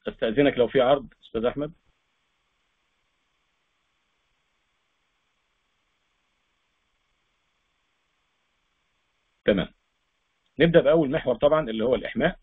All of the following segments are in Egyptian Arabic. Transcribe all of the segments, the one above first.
استاذنك لو في عرض استاذ احمد تمام نبدا باول محور طبعا اللي هو الاحماء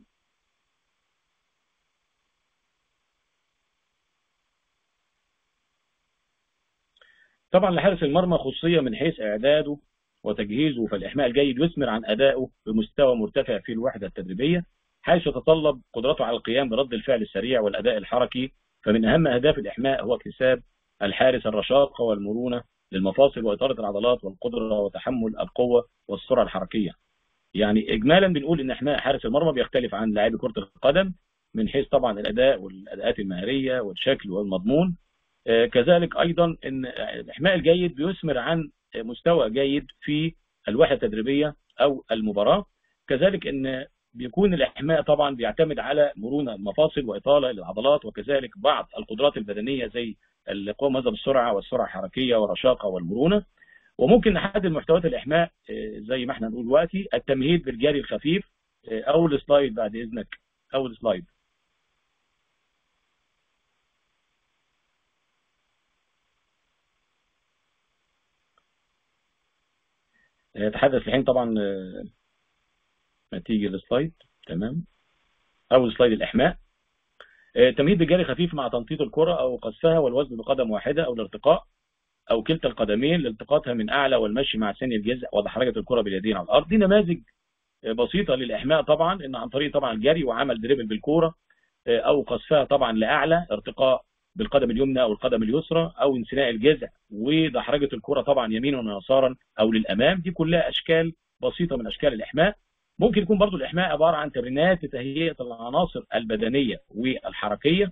طبعا لحارس المرمى خصوصيه من حيث اعداده وتجهيزه فالاحماء الجيد يثمر عن ادائه بمستوى مرتفع في الوحده التدريبيه حيث تتطلب قدرته على القيام برد الفعل السريع والاداء الحركي فمن اهم اهداف الاحماء هو اكتساب الحارس الرشاقه والمرونه للمفاصل واطاله العضلات والقدره وتحمل القوه والسرعه الحركيه. يعني اجمالا بنقول ان احماء حارس المرمى بيختلف عن لاعبي كره القدم من حيث طبعا الاداء والاداءات المهاريه والشكل والمضمون آه، كذلك ايضا ان الاحماء الجيد بيثمر عن مستوى جيد في الوحده التدريبيه او المباراه كذلك ان بيكون الاحماء طبعا بيعتمد على مرونه المفاصل واطاله للعضلات وكذلك بعض القدرات البدنيه زي القوه مذهب السرعه والسرعه الحركيه والرشاقه والمرونه وممكن نحدد محتويات الاحماء آه، زي ما احنا نقول دلوقتي التمهيد بالجري الخفيف آه، اول سلايد بعد اذنك اول سلايد يتحدث الحين طبعا آه، ما تيجي السلايد تمام اول سلايد الاحماء آه، تمهيد بالجري خفيف مع تنطيط الكره او قذفها والوزن بقدم واحده او الارتقاء او كلتا القدمين لالتقاطها من اعلى والمشي مع ثاني الجزء وحركه الكره باليدين على الارض دي نماذج آه، بسيطه للاحماء طبعا ان عن طريق طبعا الجري وعمل دريبل بالكوره آه، او قذفها طبعا لاعلى ارتقاء بالقدم اليمنى او القدم اليسرى او انثناء الجذع ودحرجه الكره طبعا يمينا ويسارا او للامام دي كلها اشكال بسيطه من اشكال الاحماء ممكن يكون برضو الاحماء عباره عن تمرينات لتهيئه العناصر البدنيه والحركيه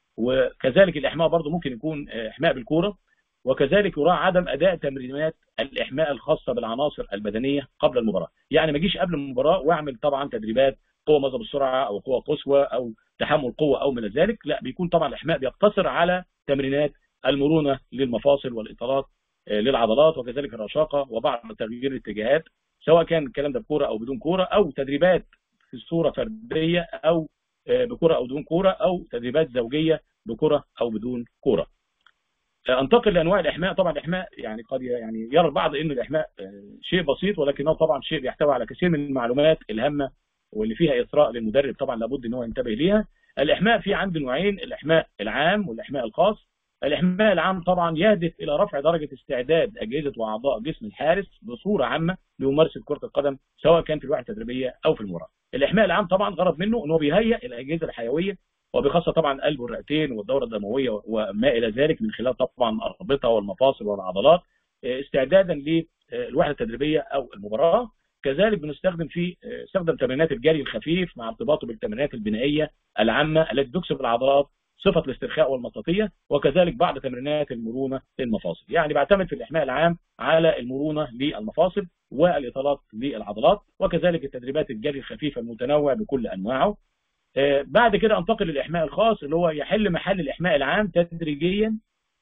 وكذلك الاحماء برضو ممكن يكون آه، احماء بالكوره وكذلك يراعى عدم اداء تمرينات الاحماء الخاصه بالعناصر البدنيه قبل المباراه يعني ما اجيش قبل المباراه واعمل طبعا تدريبات قوه مذهب السرعه او قوه قصوى او تحمل قوه او من ذلك لا بيكون طبعا الاحماء بيقتصر على تمرينات المرونه للمفاصل والاطالات آه، للعضلات وكذلك الرشاقه وبعض تغيير الاتجاهات سواء كان الكلام ده بكوره او بدون كوره او تدريبات في صوره فرديه او آه، بكره او بدون كوره او تدريبات زوجيه بكره او بدون كوره. آه، انتقل لانواع الاحماء طبعا الاحماء يعني قد يعني يرى البعض ان الاحماء آه، شيء بسيط ولكنه طبعا شيء بيحتوي على كثير من المعلومات الهامه واللي فيها اثراء للمدرب طبعا لابد ان هو ينتبه ليها. الاحماء في عندي نوعين الاحماء العام والاحماء الخاص. الاحماء العام طبعا يهدف الى رفع درجه استعداد اجهزه واعضاء جسم الحارس بصوره عامه لممارسه كره القدم سواء كان في الوحده التدريبيه او في المباراه. الاحماء العام طبعا غرض منه ان هو بيهيئ الاجهزه الحيويه وبخاصه طبعا القلب والرئتين والدوره الدمويه وما الى ذلك من خلال طبعا الاربطه والمفاصل والعضلات آه، استعدادا للوحده التدريبيه او المباراه كذلك بنستخدم في آه، استخدم تمرينات الجري الخفيف مع ارتباطه بالتمرينات البنائيه العامه التي تكسب العضلات صفه الاسترخاء والمطاطيه وكذلك بعض تمرينات المرونه للمفاصل يعني بعتمد في الاحماء العام على المرونه للمفاصل والاطالات للعضلات وكذلك التدريبات الجري الخفيف المتنوع بكل انواعه آه، بعد كده انتقل للاحماء الخاص اللي هو يحل محل الاحماء العام تدريجيا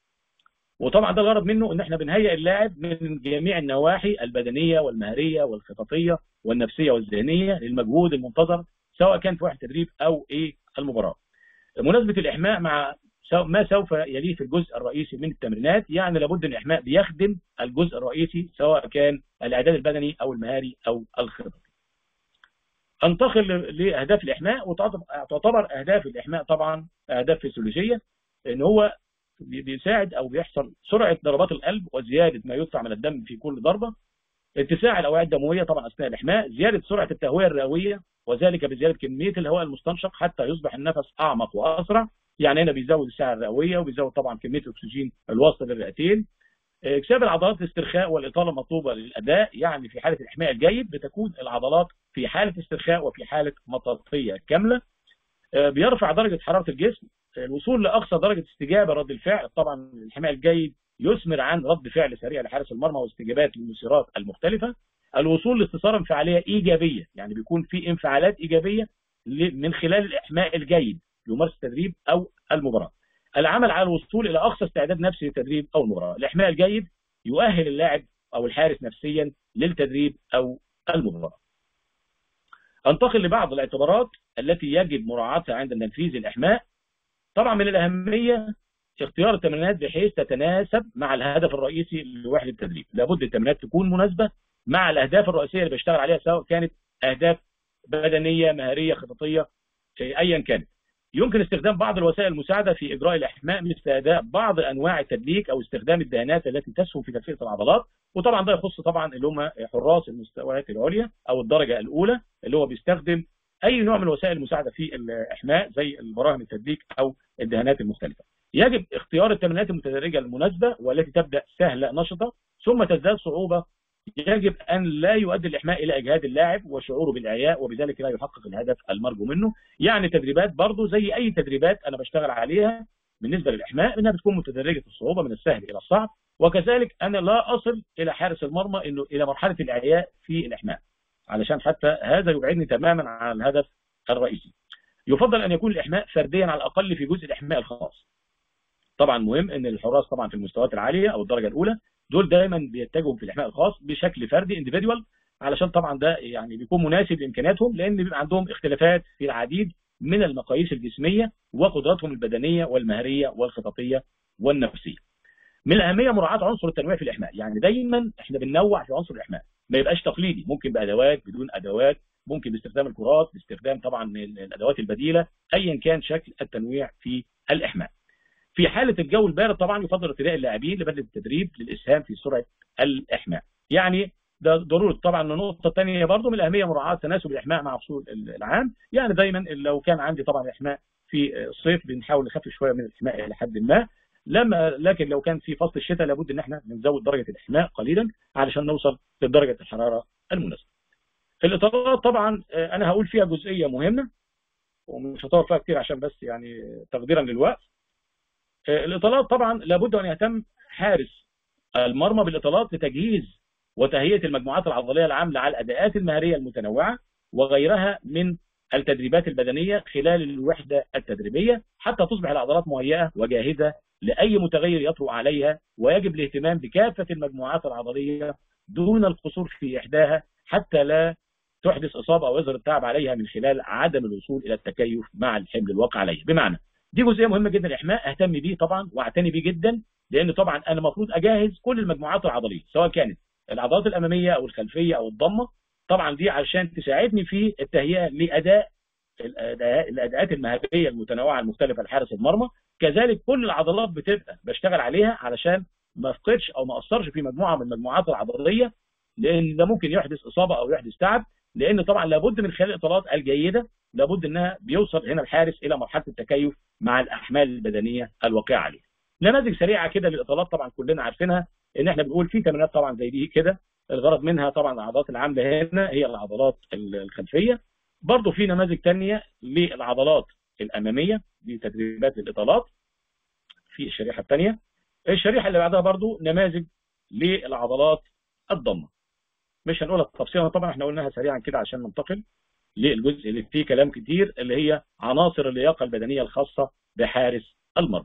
وطبعا ده الغرض منه ان احنا بنهيئ اللاعب من جميع النواحي البدنيه والمهريه والخططيه والنفسيه والذهنيه للمجهود المنتظر سواء كان في واحد تدريب او ايه المباراه. مناسبه الاحماء مع سو- ما سوف يليه في الجزء الرئيسي من التمرينات يعني لابد ان الاحماء بيخدم الجزء الرئيسي سواء كان الاعداد البدني او المهاري او الخططي. انتقل لاهداف الاحماء وتعتبر اهداف الاحماء طبعا اهداف فسيولوجيه ان هو بي- بيساعد او بيحصل سرعه ضربات القلب وزياده ما يدفع من الدم في كل ضربه اتساع الاوعيه الدمويه طبعا اثناء الاحماء زياده سرعه التهويه الرئويه وذلك بزياده كميه الهواء المستنشق حتى يصبح النفس اعمق واسرع يعني هنا بيزود السعه الرئويه وبيزود طبعا كميه الاكسجين الواصله للرئتين اكساب العضلات الاسترخاء والاطاله المطلوبه للاداء يعني في حاله الاحماء الجيد بتكون العضلات في حاله استرخاء وفي حاله مطاطيه كامله آه، بيرفع درجه حراره الجسم آه، الوصول لاقصى درجه استجابه رد الفعل طبعا الحمايه الجيد يثمر عن رد فعل سريع لحارس المرمى واستجابات للمثيرات المختلفه الوصول لاستثاره انفعاليه ايجابيه يعني بيكون في انفعالات ايجابيه ل- من خلال الاحماء الجيد لممارسه التدريب او المباراه العمل على الوصول الى اقصى استعداد نفسي للتدريب او المباراه الاحماء الجيد يؤهل اللاعب او الحارس نفسيا للتدريب او المباراه انتقل لبعض الاعتبارات التي يجب مراعاتها عند تنفيذ الاحماء طبعا من الاهميه اختيار التمرينات بحيث تتناسب مع الهدف الرئيسي لوحده التدريب لابد التمرينات تكون مناسبه مع الاهداف الرئيسيه اللي بشتغل عليها سواء كانت اهداف بدنيه مهاريه خططيه ايا كانت يمكن استخدام بعض الوسائل المساعده في اجراء الاحماء مثل اداء بعض انواع التدليك او استخدام الدهانات التي تسهم في تدفئه العضلات وطبعا ده يخص طبعا اللي هم حراس المستويات العليا او الدرجه الاولى اللي هو بيستخدم اي نوع من الوسائل المساعده في الاحماء زي البراهن التدليك او الدهانات المختلفه. يجب اختيار التمرينات المتدرجه المناسبه والتي تبدا سهله نشطه ثم تزداد صعوبه يجب ان لا يؤدي الاحماء الى اجهاد اللاعب وشعوره بالاعياء وبذلك لا يحقق الهدف المرجو منه يعني تدريبات برضه زي اي تدريبات انا بشتغل عليها بالنسبه للاحماء انها بتكون متدرجه الصعوبه من السهل الى الصعب وكذلك انا لا اصل الى حارس المرمى انه الى مرحله الاعياء في الاحماء علشان حتى هذا يبعدني تماما عن الهدف الرئيسي يفضل ان يكون الاحماء فرديا على الاقل في جزء الاحماء الخاص طبعا مهم ان الحراس طبعا في المستويات العاليه او الدرجه الاولى دول دايما بيتجهوا في الاحماء الخاص بشكل فردي انديفيدوال علشان طبعا ده يعني بيكون مناسب لامكانياتهم لان بيبقى عندهم اختلافات في العديد من المقاييس الجسميه وقدراتهم البدنيه والمهريه والخططيه والنفسيه. من الاهميه مراعاه عنصر التنويع في الاحماء، يعني دايما احنا بننوع في عنصر الاحماء، ما يبقاش تقليدي، ممكن بادوات بدون ادوات، ممكن باستخدام الكرات، باستخدام طبعا الادوات البديله، ايا كان شكل التنويع في الاحماء. في حاله الجو البارد طبعا يفضل ارتداء اللاعبين لبدء التدريب للاسهام في سرعه الاحماء يعني ده ضروري طبعا النقطه الثانيه برضه من الاهميه مراعاه تناسب الاحماء مع فصول العام يعني دايما لو كان عندي طبعا احماء في الصيف بنحاول نخفف شويه من الاحماء الى حد ما لما لكن لو كان في فصل الشتاء لابد ان احنا نزود درجه الاحماء قليلا علشان نوصل لدرجه الحراره المناسبه. الاطارات طبعا انا هقول فيها جزئيه مهمه ومش هطول فيها كتير عشان بس يعني تقديرا للوقت الاطالات طبعا لابد ان يهتم حارس المرمى بالاطالات لتجهيز وتهيئه المجموعات العضليه العامله على الاداءات المهاريه المتنوعه وغيرها من التدريبات البدنيه خلال الوحده التدريبيه حتى تصبح العضلات مهيئه وجاهزه لاي متغير يطرأ عليها ويجب الاهتمام بكافه المجموعات العضليه دون القصور في احداها حتى لا تحدث اصابه او يظهر التعب عليها من خلال عدم الوصول الى التكيف مع الحمل الواقع عليه بمعنى دي جزئيه مهمه جدا الاحماء اهتم بيه طبعا واعتني بيه جدا لان طبعا انا المفروض اجهز كل المجموعات العضليه سواء كانت العضلات الاماميه او الخلفيه او الضمه طبعا دي عشان تساعدني في التهيئه لاداء الاداءات المهاريه المتنوعه المختلفه لحارس المرمى كذلك كل العضلات بتبقى بشتغل عليها علشان ما افقدش او ما اثرش في مجموعه من المجموعات العضليه لان ده ممكن يحدث اصابه او يحدث تعب لان طبعا لابد من خلال الاطالات الجيده لابد انها بيوصل هنا الحارس الى مرحله التكيف مع الاحمال البدنيه الواقعه عليه. نماذج سريعه كده للاطالات طبعا كلنا عارفينها ان احنا بنقول في تمرينات طبعا زي دي كده الغرض منها طبعا العضلات العامله هنا هي العضلات الخلفيه برضه في نماذج ثانيه للعضلات الاماميه دي تدريبات للاطالات في الشريحه الثانيه الشريحه اللي بعدها برضه نماذج للعضلات الضمه مش هنقولها تفصيلا طبعا احنا قلناها سريعا كده عشان ننتقل للجزء اللي فيه كلام كتير اللي هي عناصر اللياقه البدنيه الخاصه بحارس المرمى.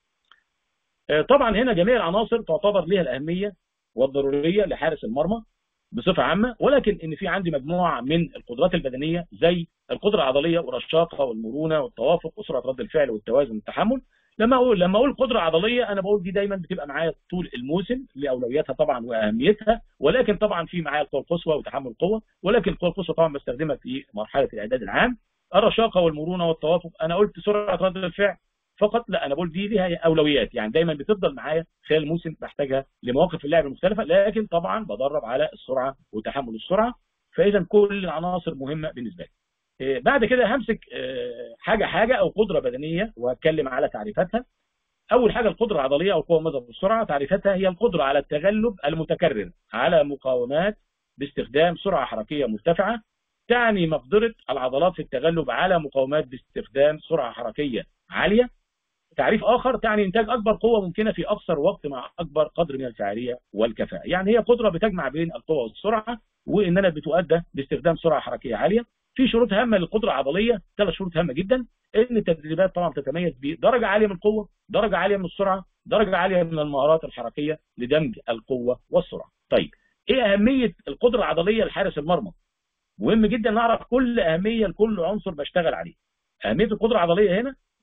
طبعا هنا جميع العناصر تعتبر لها الاهميه والضروريه لحارس المرمى بصفه عامه ولكن ان في عندي مجموعه من القدرات البدنيه زي القدره العضليه والرشاقه والمرونه والتوافق وسرعه رد الفعل والتوازن والتحمل لما اقول لما اقول قدره عضليه انا بقول دي دايما بتبقى معايا طول الموسم لاولوياتها طبعا واهميتها ولكن طبعا في معايا القوه القصوى وتحمل القوه ولكن القوه القصوى طبعا بستخدمها في مرحله الاعداد العام الرشاقه والمرونه والتوافق انا قلت سرعه رد الفعل فقط لا انا بقول دي ليها اولويات يعني دايما بتفضل معايا خلال الموسم بحتاجها لمواقف اللعب المختلفه لكن طبعا بدرب على السرعه وتحمل السرعه فاذا كل العناصر مهمه بالنسبه لي بعد كده همسك حاجه حاجه او قدره بدنيه واتكلم على تعريفاتها اول حاجه القدره العضليه او القوه المضرب والسرعه تعريفاتها هي القدره على التغلب المتكرر على مقاومات باستخدام سرعه حركيه مرتفعه تعني مقدره العضلات في التغلب على مقاومات باستخدام سرعه حركيه عاليه تعريف اخر تعني انتاج اكبر قوه ممكنه في اقصر وقت مع اكبر قدر من الفاعليه والكفاءه يعني هي قدره بتجمع بين القوه والسرعه واننا بتؤدى باستخدام سرعه حركيه عاليه في شروط هامه للقدره العضليه ثلاث شروط هامه جدا ان التدريبات طبعا تتميز بدرجه عاليه من القوه درجه عاليه من السرعه درجه عاليه من المهارات الحركيه لدمج القوه والسرعه طيب ايه اهميه القدره العضليه لحارس المرمى مهم جدا نعرف كل اهميه لكل عنصر بشتغل عليه اهميه القدره العضليه هنا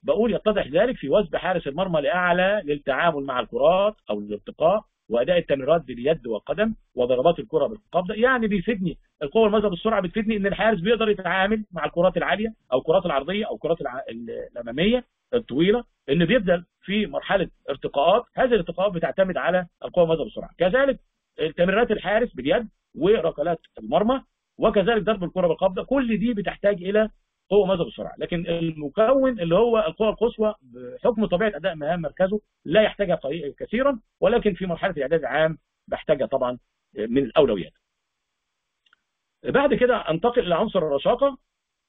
بقول يتضح ذلك في وثب حارس المرمى لاعلى للتعامل مع الكرات او الارتقاء واداء التمريرات باليد والقدم وضربات الكره بالقبضه يعني بيفيدني القوه والمذهب بالسرعه بتفيدني ان الحارس بيقدر يتعامل مع الكرات العاليه او الكرات العرضيه او الكرات الع... الاماميه الطويله ان بيبدا في مرحله ارتقاءات هذه الارتقاءات بتعتمد على القوه والمذهب بالسرعه كذلك تمريرات الحارس باليد وركلات المرمى وكذلك ضرب الكره بالقبضه كل دي بتحتاج الى قوه مذهب السرعه لكن المكون اللي هو القوه القصوى بحكم طبيعه اداء مهام مركزه لا يحتاجها كثيرا ولكن في مرحله الاعداد العام بحتاجها طبعا من الاولويات بعد كده انتقل الى عنصر الرشاقه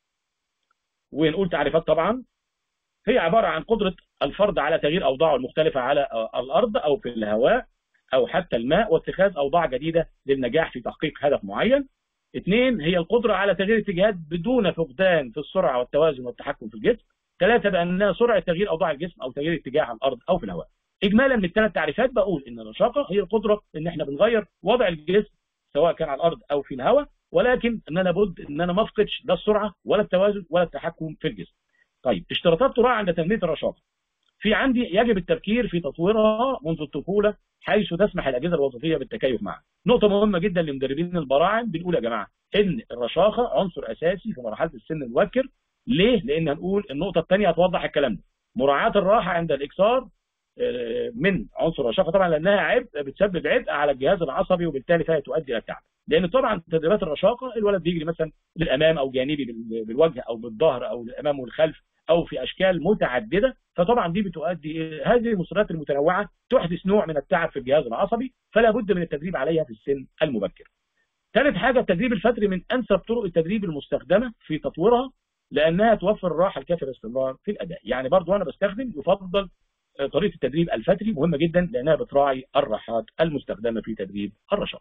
ونقول تعريفات طبعا هي عباره عن قدره الفرد على تغيير اوضاعه المختلفه على الارض او في الهواء او حتى الماء واتخاذ اوضاع جديده للنجاح في تحقيق هدف معين اثنين هي القدرة على تغيير اتجاهات بدون فقدان في السرعة والتوازن والتحكم في الجسم ثلاثة بأنها سرعة تغيير أوضاع الجسم أو تغيير اتجاه على الأرض أو في الهواء إجمالا من الثلاث تعريفات بقول إن الرشاقة هي القدرة إن إحنا بنغير وضع الجسم سواء كان على الأرض أو في الهواء ولكن إن أنا بد إن أنا ما أفقدش لا السرعة ولا التوازن ولا التحكم في الجسم طيب اشتراطات تراعى عند تنمية الرشاقة في عندي يجب التفكير في تطويرها منذ الطفولة حيث تسمح الأجهزة الوظيفية بالتكيف معها نقطة مهمة جدا لمدربين البراعم بنقول يا جماعة ان الرشاقه عنصر اساسي في مرحله السن المبكر ليه؟ لان هنقول النقطه الثانيه هتوضح الكلام ده مراعاه الراحه عند الاكثار من عنصر الرشاقه طبعا لانها عبء بتسبب عبء على الجهاز العصبي وبالتالي فهي تؤدي الى التعب لان طبعا تدريبات الرشاقه الولد بيجري مثلا للامام او جانبي بالوجه او بالظهر او للامام والخلف او في اشكال متعدده فطبعا دي بتؤدي هذه المسرات المتنوعه تحدث نوع من التعب في الجهاز العصبي فلا بد من التدريب عليها في السن المبكر ثالث حاجة التدريب الفتري من أنسب طرق التدريب المستخدمة في تطويرها لأنها توفر الراحة الكافية للاستمرار في الأداء يعني برضو أنا بستخدم يفضل طريقة التدريب الفتري مهمة جدا لأنها بتراعي الراحات المستخدمة في تدريب الرشاقة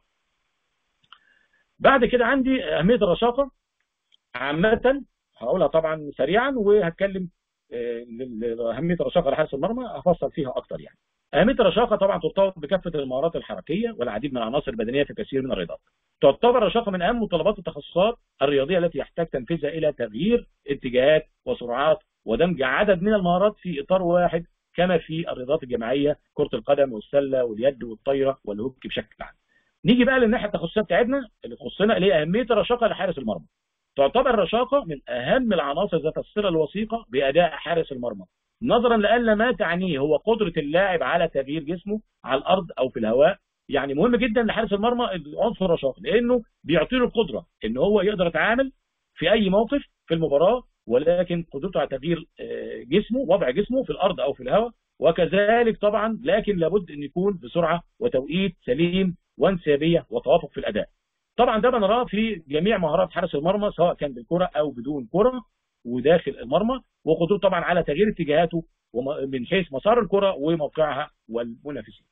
بعد كده عندي أهمية الرشاقة عامة هقولها طبعا سريعا وهتكلم أهمية الرشاقة لحارس المرمى هفصل فيها أكتر يعني أهمية الرشاقة طبعا ترتبط بكافة المهارات الحركية والعديد من العناصر البدنية في كثير من الرياضات. تعتبر الرشاقة من أهم متطلبات التخصصات الرياضية التي يحتاج تنفيذها إلى تغيير اتجاهات وسرعات ودمج عدد من المهارات في إطار واحد كما في الرياضات الجماعية كرة القدم والسلة واليد والطايرة والهوكي بشكل عام. نيجي بقى للناحية التخصصية بتاعتنا اللي تخصنا اللي هي أهمية الرشاقة لحارس المرمى. تعتبر الرشاقة من أهم العناصر ذات الصلة الوثيقة بأداء حارس المرمى نظرا لأن ما تعنيه هو قدرة اللاعب على تغيير جسمه على الأرض أو في الهواء يعني مهم جدا لحارس المرمى عنصر الرشاقة لأنه بيعطي له القدرة إن هو يقدر يتعامل في أي موقف في المباراة ولكن قدرته على تغيير جسمه وضع جسمه في الأرض أو في الهواء وكذلك طبعا لكن لابد أن يكون بسرعة وتوقيت سليم وانسيابية وتوافق في الأداء طبعا ده بنراه في جميع مهارات حارس المرمى سواء كان بالكرة أو بدون كرة وداخل المرمى وقدرته طبعا على تغيير اتجاهاته من حيث مسار الكرة وموقعها والمنافسين.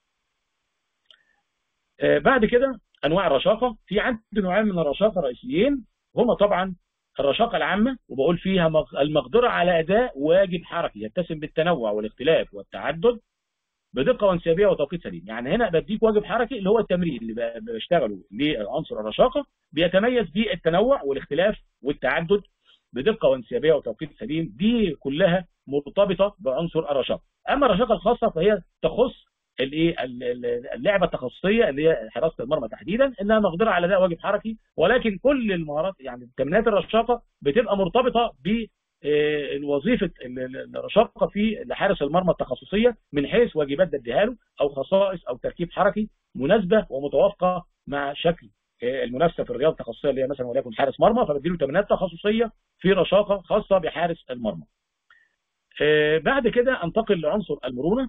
آه بعد كده انواع الرشاقه في عندي نوعين من الرشاقه رئيسيين هما طبعا الرشاقه العامه وبقول فيها المقدره على اداء واجب حركي يتسم بالتنوع والاختلاف والتعدد بدقه وانسيابيه وتوقيت سليم يعني هنا بديك واجب حركي اللي هو التمرين اللي بشتغله لعنصر الرشاقه بيتميز بالتنوع والاختلاف والتعدد بدقه وانسيابيه وتوقيت سليم دي كلها مرتبطه بعنصر الرشاقه اما الرشاقه الخاصه فهي تخص الايه اللعبه التخصصيه اللي هي حراسه المرمى تحديدا انها مقدره على اداء واجب حركي ولكن كل المهارات يعني تمرينات الرشاقه بتبقى مرتبطه ب وظيفه الرشاقه في حارس المرمى التخصصيه من حيث واجبات بديها له او خصائص او تركيب حركي مناسبه ومتوافقه مع شكل المنافسه في الرياضه التخصصيه اللي هي مثلا وليكن حارس مرمى فبديله تمرينات تخصصيه في رشاقه خاصه بحارس المرمى. بعد كده انتقل لعنصر المرونه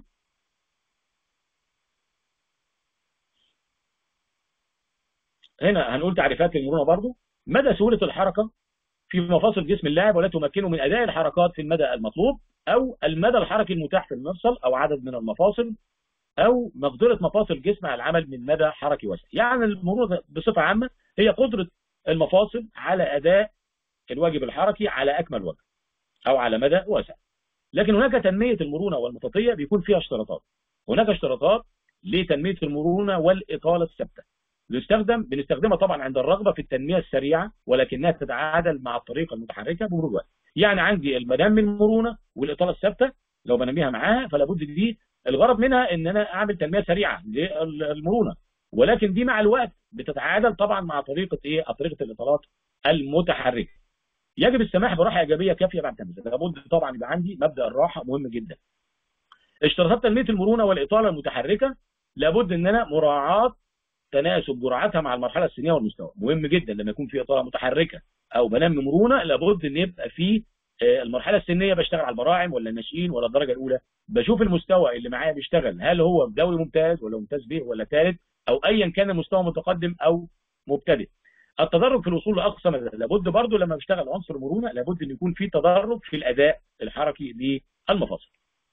هنا هنقول تعريفات للمرونه برضو مدى سهوله الحركه في مفاصل جسم اللاعب ولا تمكنه من اداء الحركات في المدى المطلوب او المدى الحركي المتاح في المفصل او عدد من المفاصل او مقدره مفاصل الجسم على العمل من مدى حركي واسع يعني المرونه بصفه عامه هي قدره المفاصل على اداء الواجب الحركي على اكمل وجه او على مدى واسع لكن هناك تنميه المرونه والمطاطيه بيكون فيها اشتراطات هناك اشتراطات لتنميه المرونه والاطاله الثابته بنستخدم بنستخدمها طبعا عند الرغبه في التنميه السريعه ولكنها تتعادل مع الطريقه المتحركه بمرور الوقت يعني عندي المنام المرونه والاطاله الثابته لو بنميها معاها فلا بد دي الغرض منها ان انا اعمل تنميه سريعه للمرونه ولكن دي مع الوقت بتتعادل طبعا مع طريقه ايه طريقه الاطالات المتحركه يجب السماح براحه ايجابيه كافيه بعد تنفيذها لابد طبعا يبقى عندي مبدا الراحه مهم جدا اشتراطات تنميه المرونه والاطاله المتحركه لابد ان انا مراعاه تناسب جرعتها مع المرحله السنيه والمستوى مهم جدا لما يكون في اطاله متحركه او بنام مرونه لابد ان يبقى في المرحله السنيه بشتغل على البراعم ولا الناشئين ولا الدرجه الاولى بشوف المستوى اللي معايا بيشتغل هل هو دوري ممتاز ولا ممتاز به ولا ثالث او ايا كان المستوى متقدم او مبتدئ التدرج في الوصول لاقصى مدى لابد برضه لما بشتغل عنصر مرونه لابد ان يكون في تدرج في الاداء الحركي للمفاصل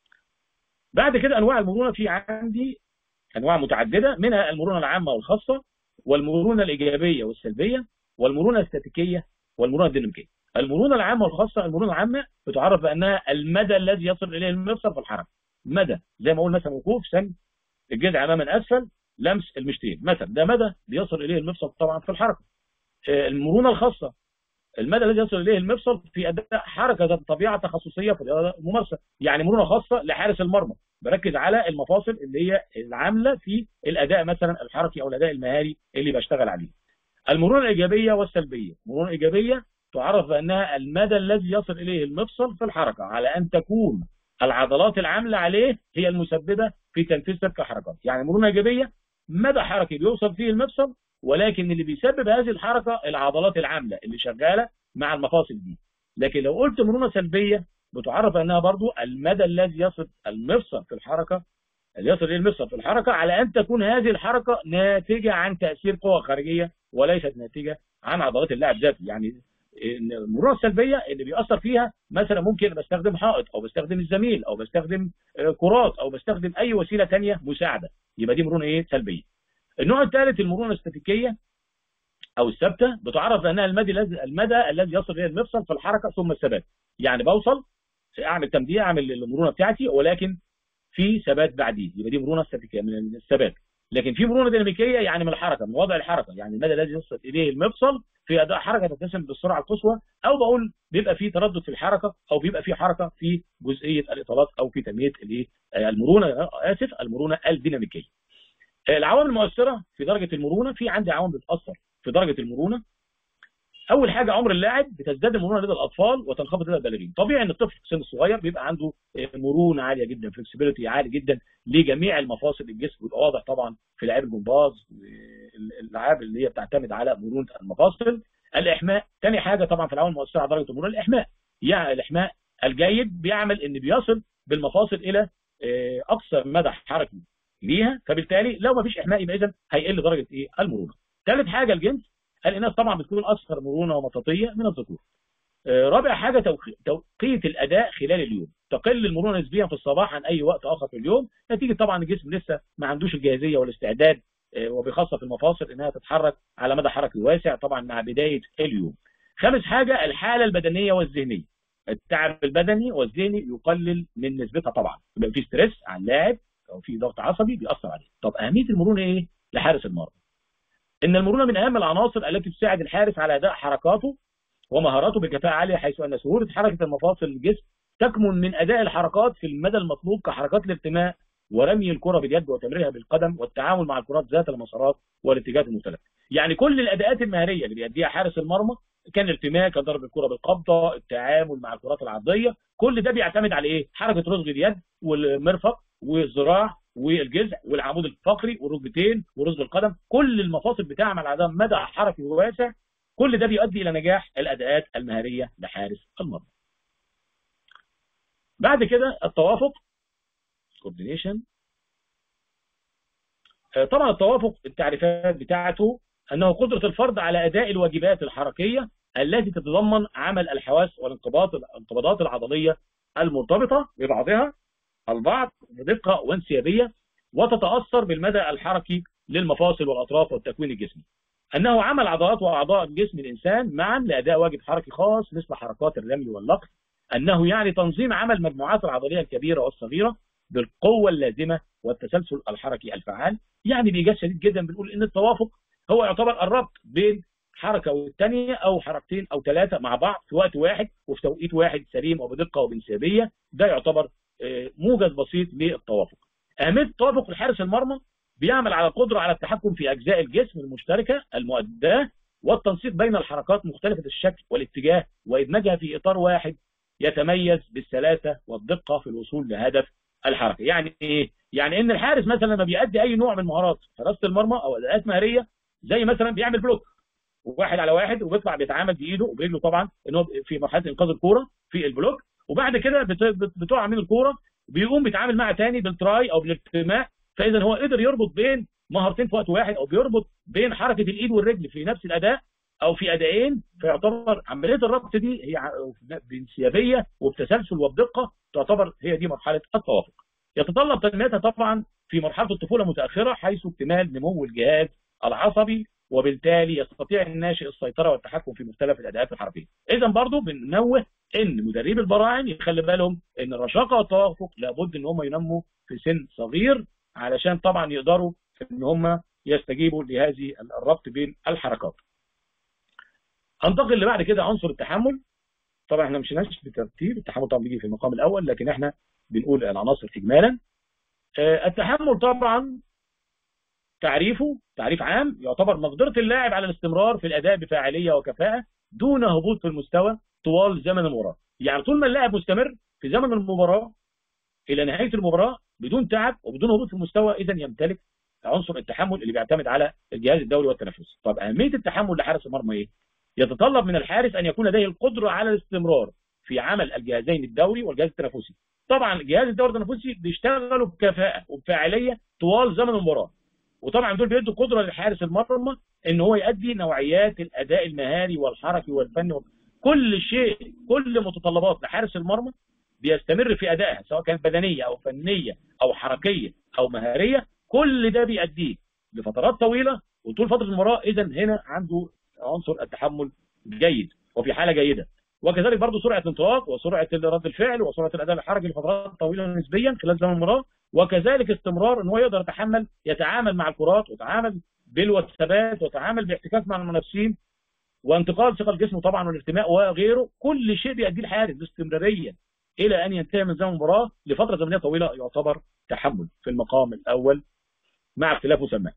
بعد كده انواع المرونه في عندي انواع متعدده منها المرونه العامه والخاصه والمرونه الايجابيه والسلبيه والمرونه الاستاتيكيه والمرونه الديناميكيه المرونه العامه والخاصه المرونه العامه بتعرف بانها المدى الذي يصل اليه المفصل في الحركه مدى زي ما اقول مثلا وقوف سن الجذع اماما اسفل لمس المشتين مثلا ده مدى بيصل اليه المفصل طبعا في الحركه المرونه الخاصه المدى الذي يصل اليه المفصل في اداء حركه ذات طبيعه تخصصيه في الرياضه الممارسه يعني مرونه خاصه لحارس المرمى بركز على المفاصل اللي هي العامله في الاداء مثلا الحركي او الاداء المهاري اللي بشتغل عليه المرونه الايجابيه والسلبيه المرونه الايجابيه تعرف بانها المدى الذي يصل اليه المفصل في الحركه على ان تكون العضلات العامله عليه هي المسببه في تنفيذ تلك الحركات يعني مرونه ايجابيه مدى حركي بيوصل فيه المفصل ولكن اللي بيسبب هذه الحركه العضلات العامله اللي شغاله مع المفاصل دي لكن لو قلت مرونه سلبيه بتعرف انها برضو المدى الذي يصل المفصل في الحركه اللي يصل اليه المفصل في الحركه على ان تكون هذه الحركه ناتجه عن تاثير قوى خارجيه وليست ناتجه عن عضلات اللاعب ذاته يعني المرونه السلبيه اللي بيأثر فيها مثلا ممكن بستخدم حائط او بستخدم الزميل او بستخدم كرات او بستخدم اي وسيله ثانيه مساعده يبقى دي مرونه ايه سلبيه النوع الثالث المرونه الاستاتيكيه او الثابته بتعرف بانها المدى المدى الذي يصل اليه المفصل في الحركه ثم الثبات يعني بوصل اعمل تمديد اعمل المرونه بتاعتي ولكن في ثبات بعديه يبقى دي مرونه استاتيكيه من الثبات لكن في مرونه ديناميكيه يعني من الحركه من وضع الحركه يعني المدى الذي يصل اليه المفصل في اداء حركه تتسم بالسرعه القصوى او بقول بيبقى في تردد في الحركه او بيبقى في حركه في جزئيه الاطالات او في تنميه الايه المرونه اسف المرونه الديناميكيه العوامل المؤثره في درجه المرونه في عندي عوامل بتاثر في درجه المرونه اول حاجه عمر اللاعب بتزداد المرونه لدى الاطفال وتنخفض لدى البالغين طبيعي ان الطفل في السن الصغير بيبقى عنده مرونه عاليه جدا فلكسبيليتي عالي جدا لجميع المفاصل الجسم بيبقى واضح طبعا في لعيب الجمباز الالعاب اللي هي بتعتمد على مرونه المفاصل الاحماء ثاني حاجه طبعا في العوامل المؤثره على درجه المرونه الاحماء يعني الاحماء الجيد بيعمل ان بيصل بالمفاصل الى اقصى مدى حركي ليها فبالتالي لو ما فيش احماء يبقى اذا هيقل درجه ايه المرونه ثالث حاجه الجنس الاناث طبعا بتكون اكثر مرونه ومطاطيه من الذكور رابع حاجه توقيت الاداء خلال اليوم تقل المرونه نسبيا في الصباح عن اي وقت اخر في اليوم نتيجه طبعا الجسم لسه ما عندوش الجاهزيه والاستعداد وبخاصه في المفاصل انها تتحرك على مدى حركي واسع طبعا مع بدايه اليوم خامس حاجه الحاله البدنيه والذهنيه التعب البدني والذهني يقلل من نسبتها طبعا يبقى في ستريس على اللاعب او في ضغط عصبي بيأثر عليه طب اهميه المرونه ايه لحارس المرمى ان المرونه من اهم العناصر التي تساعد الحارس على اداء حركاته ومهاراته بكفاءه عاليه حيث ان سهوله حركه المفاصل الجسم تكمن من اداء الحركات في المدى المطلوب كحركات الارتماء ورمي الكره باليد وتمريرها بالقدم والتعامل مع الكرات ذات المسارات والاتجاهات المختلفه يعني كل الاداءات المهاريه اللي بيأديها حارس المرمى كان ارتماء كان ضرب الكره بالقبضه التعامل مع الكرات العرضيه كل ده بيعتمد على ايه حركه رزغ اليد والمرفق والذراع والجذع والعمود الفقري والركبتين ورزق القدم كل المفاصل بتعمل على مدى حركي واسع كل ده بيؤدي الى نجاح الاداءات المهاريه لحارس المرمى بعد كده التوافق كوردينيشن طبعا التوافق التعريفات بتاعته انه قدره الفرد على اداء الواجبات الحركيه التي تتضمن عمل الحواس والانقباضات الانقباضات العضليه المرتبطه ببعضها البعض بدقة وانسيابية وتتأثر بالمدى الحركي للمفاصل والأطراف والتكوين الجسمي أنه عمل عضلات وأعضاء جسم الإنسان معا لأداء واجب حركي خاص مثل حركات الرمي واللقط أنه يعني تنظيم عمل مجموعات العضلية الكبيرة والصغيرة بالقوة اللازمة والتسلسل الحركي الفعال يعني بإيجاز شديد جدا بنقول إن التوافق هو يعتبر الربط بين حركه والثانيه او حركتين او ثلاثه مع بعض في وقت واحد وفي توقيت واحد سليم وبدقه وبانسيابيه ده يعتبر موجز بسيط للتوافق. اهميه التوافق في حارس المرمى بيعمل على القدره على التحكم في اجزاء الجسم المشتركه المؤداه والتنسيق بين الحركات مختلفه الشكل والاتجاه وادماجها في اطار واحد يتميز بالسلاسه والدقه في الوصول لهدف الحركه، يعني ايه؟ يعني ان الحارس مثلا لما بيأدي اي نوع من مهارات حراسه المرمى او اداءات مهاريه زي مثلا بيعمل بلوك واحد على واحد وبيطلع بيتعامل بايده وبرجله طبعا ان هو في مرحله انقاذ الكوره في البلوك وبعد كده بتقع من الكوره بيقوم بيتعامل معها تاني بالتراي او بالارتماء فاذا هو قدر يربط بين مهارتين في وقت واحد او بيربط بين حركه الايد والرجل في نفس الاداء او في ادائين فيعتبر عمليه الربط دي هي بانسيابيه وبتسلسل وبدقه تعتبر هي دي مرحله التوافق. يتطلب تنميتها طبعا في مرحله الطفوله المتاخره حيث اكتمال نمو الجهاز العصبي وبالتالي يستطيع الناشئ السيطره والتحكم في مختلف الاداءات الحركيه. اذا برضه بننوه ان مدربي البراعم يخلي بالهم ان الرشاقه والتوافق لابد ان هم ينموا في سن صغير علشان طبعا يقدروا ان هم يستجيبوا لهذه الربط بين الحركات. انتقل اللي بعد كده عنصر التحمل طبعا احنا مشيناش بترتيب التحمل طبعا بيجي في المقام الاول لكن احنا بنقول العناصر اجمالا التحمل طبعا تعريفه تعريف عام يعتبر مقدرة اللاعب على الاستمرار في الأداء بفاعلية وكفاءة دون هبوط في المستوى طوال زمن المباراة يعني طول ما اللاعب مستمر في زمن المباراة إلى نهاية المباراة بدون تعب وبدون هبوط في المستوى إذا يمتلك عنصر التحمل اللي بيعتمد على الجهاز الدوري والتنفسي طب أهمية التحمل لحارس المرمى إيه؟ يتطلب من الحارس أن يكون لديه القدرة على الاستمرار في عمل الجهازين الدوري والجهاز التنفسي طبعا الجهاز الدوري التنفسي بيشتغلوا بكفاءة وبفاعلية طوال زمن المباراة وطبعا دول بيدوا قدره لحارس المرمى ان هو يؤدي نوعيات الاداء المهاري والحركي والفني كل شيء كل متطلبات لحارس المرمى بيستمر في ادائها سواء كانت بدنيه او فنيه او حركيه او مهاريه كل ده بيأديه لفترات طويله وطول فتره المباراه اذا هنا عنده عنصر التحمل جيد وفي حاله جيده وكذلك برضه سرعه الانطلاق وسرعه رد الفعل وسرعه الاداء الحركي لفترات طويله نسبيا خلال زمن المباراه وكذلك استمرار ان هو يقدر يتحمل يتعامل مع الكرات ويتعامل بالوثبات ويتعامل باحتكاك مع المنافسين وانتقال ثقل جسمه طبعا والارتماء وغيره كل شيء بيأديه الحارس باستمراريه الى ان ينتهي من زمن المباراه لفتره زمنيه طويله يعتبر تحمل في المقام الاول مع اختلاف مسماه.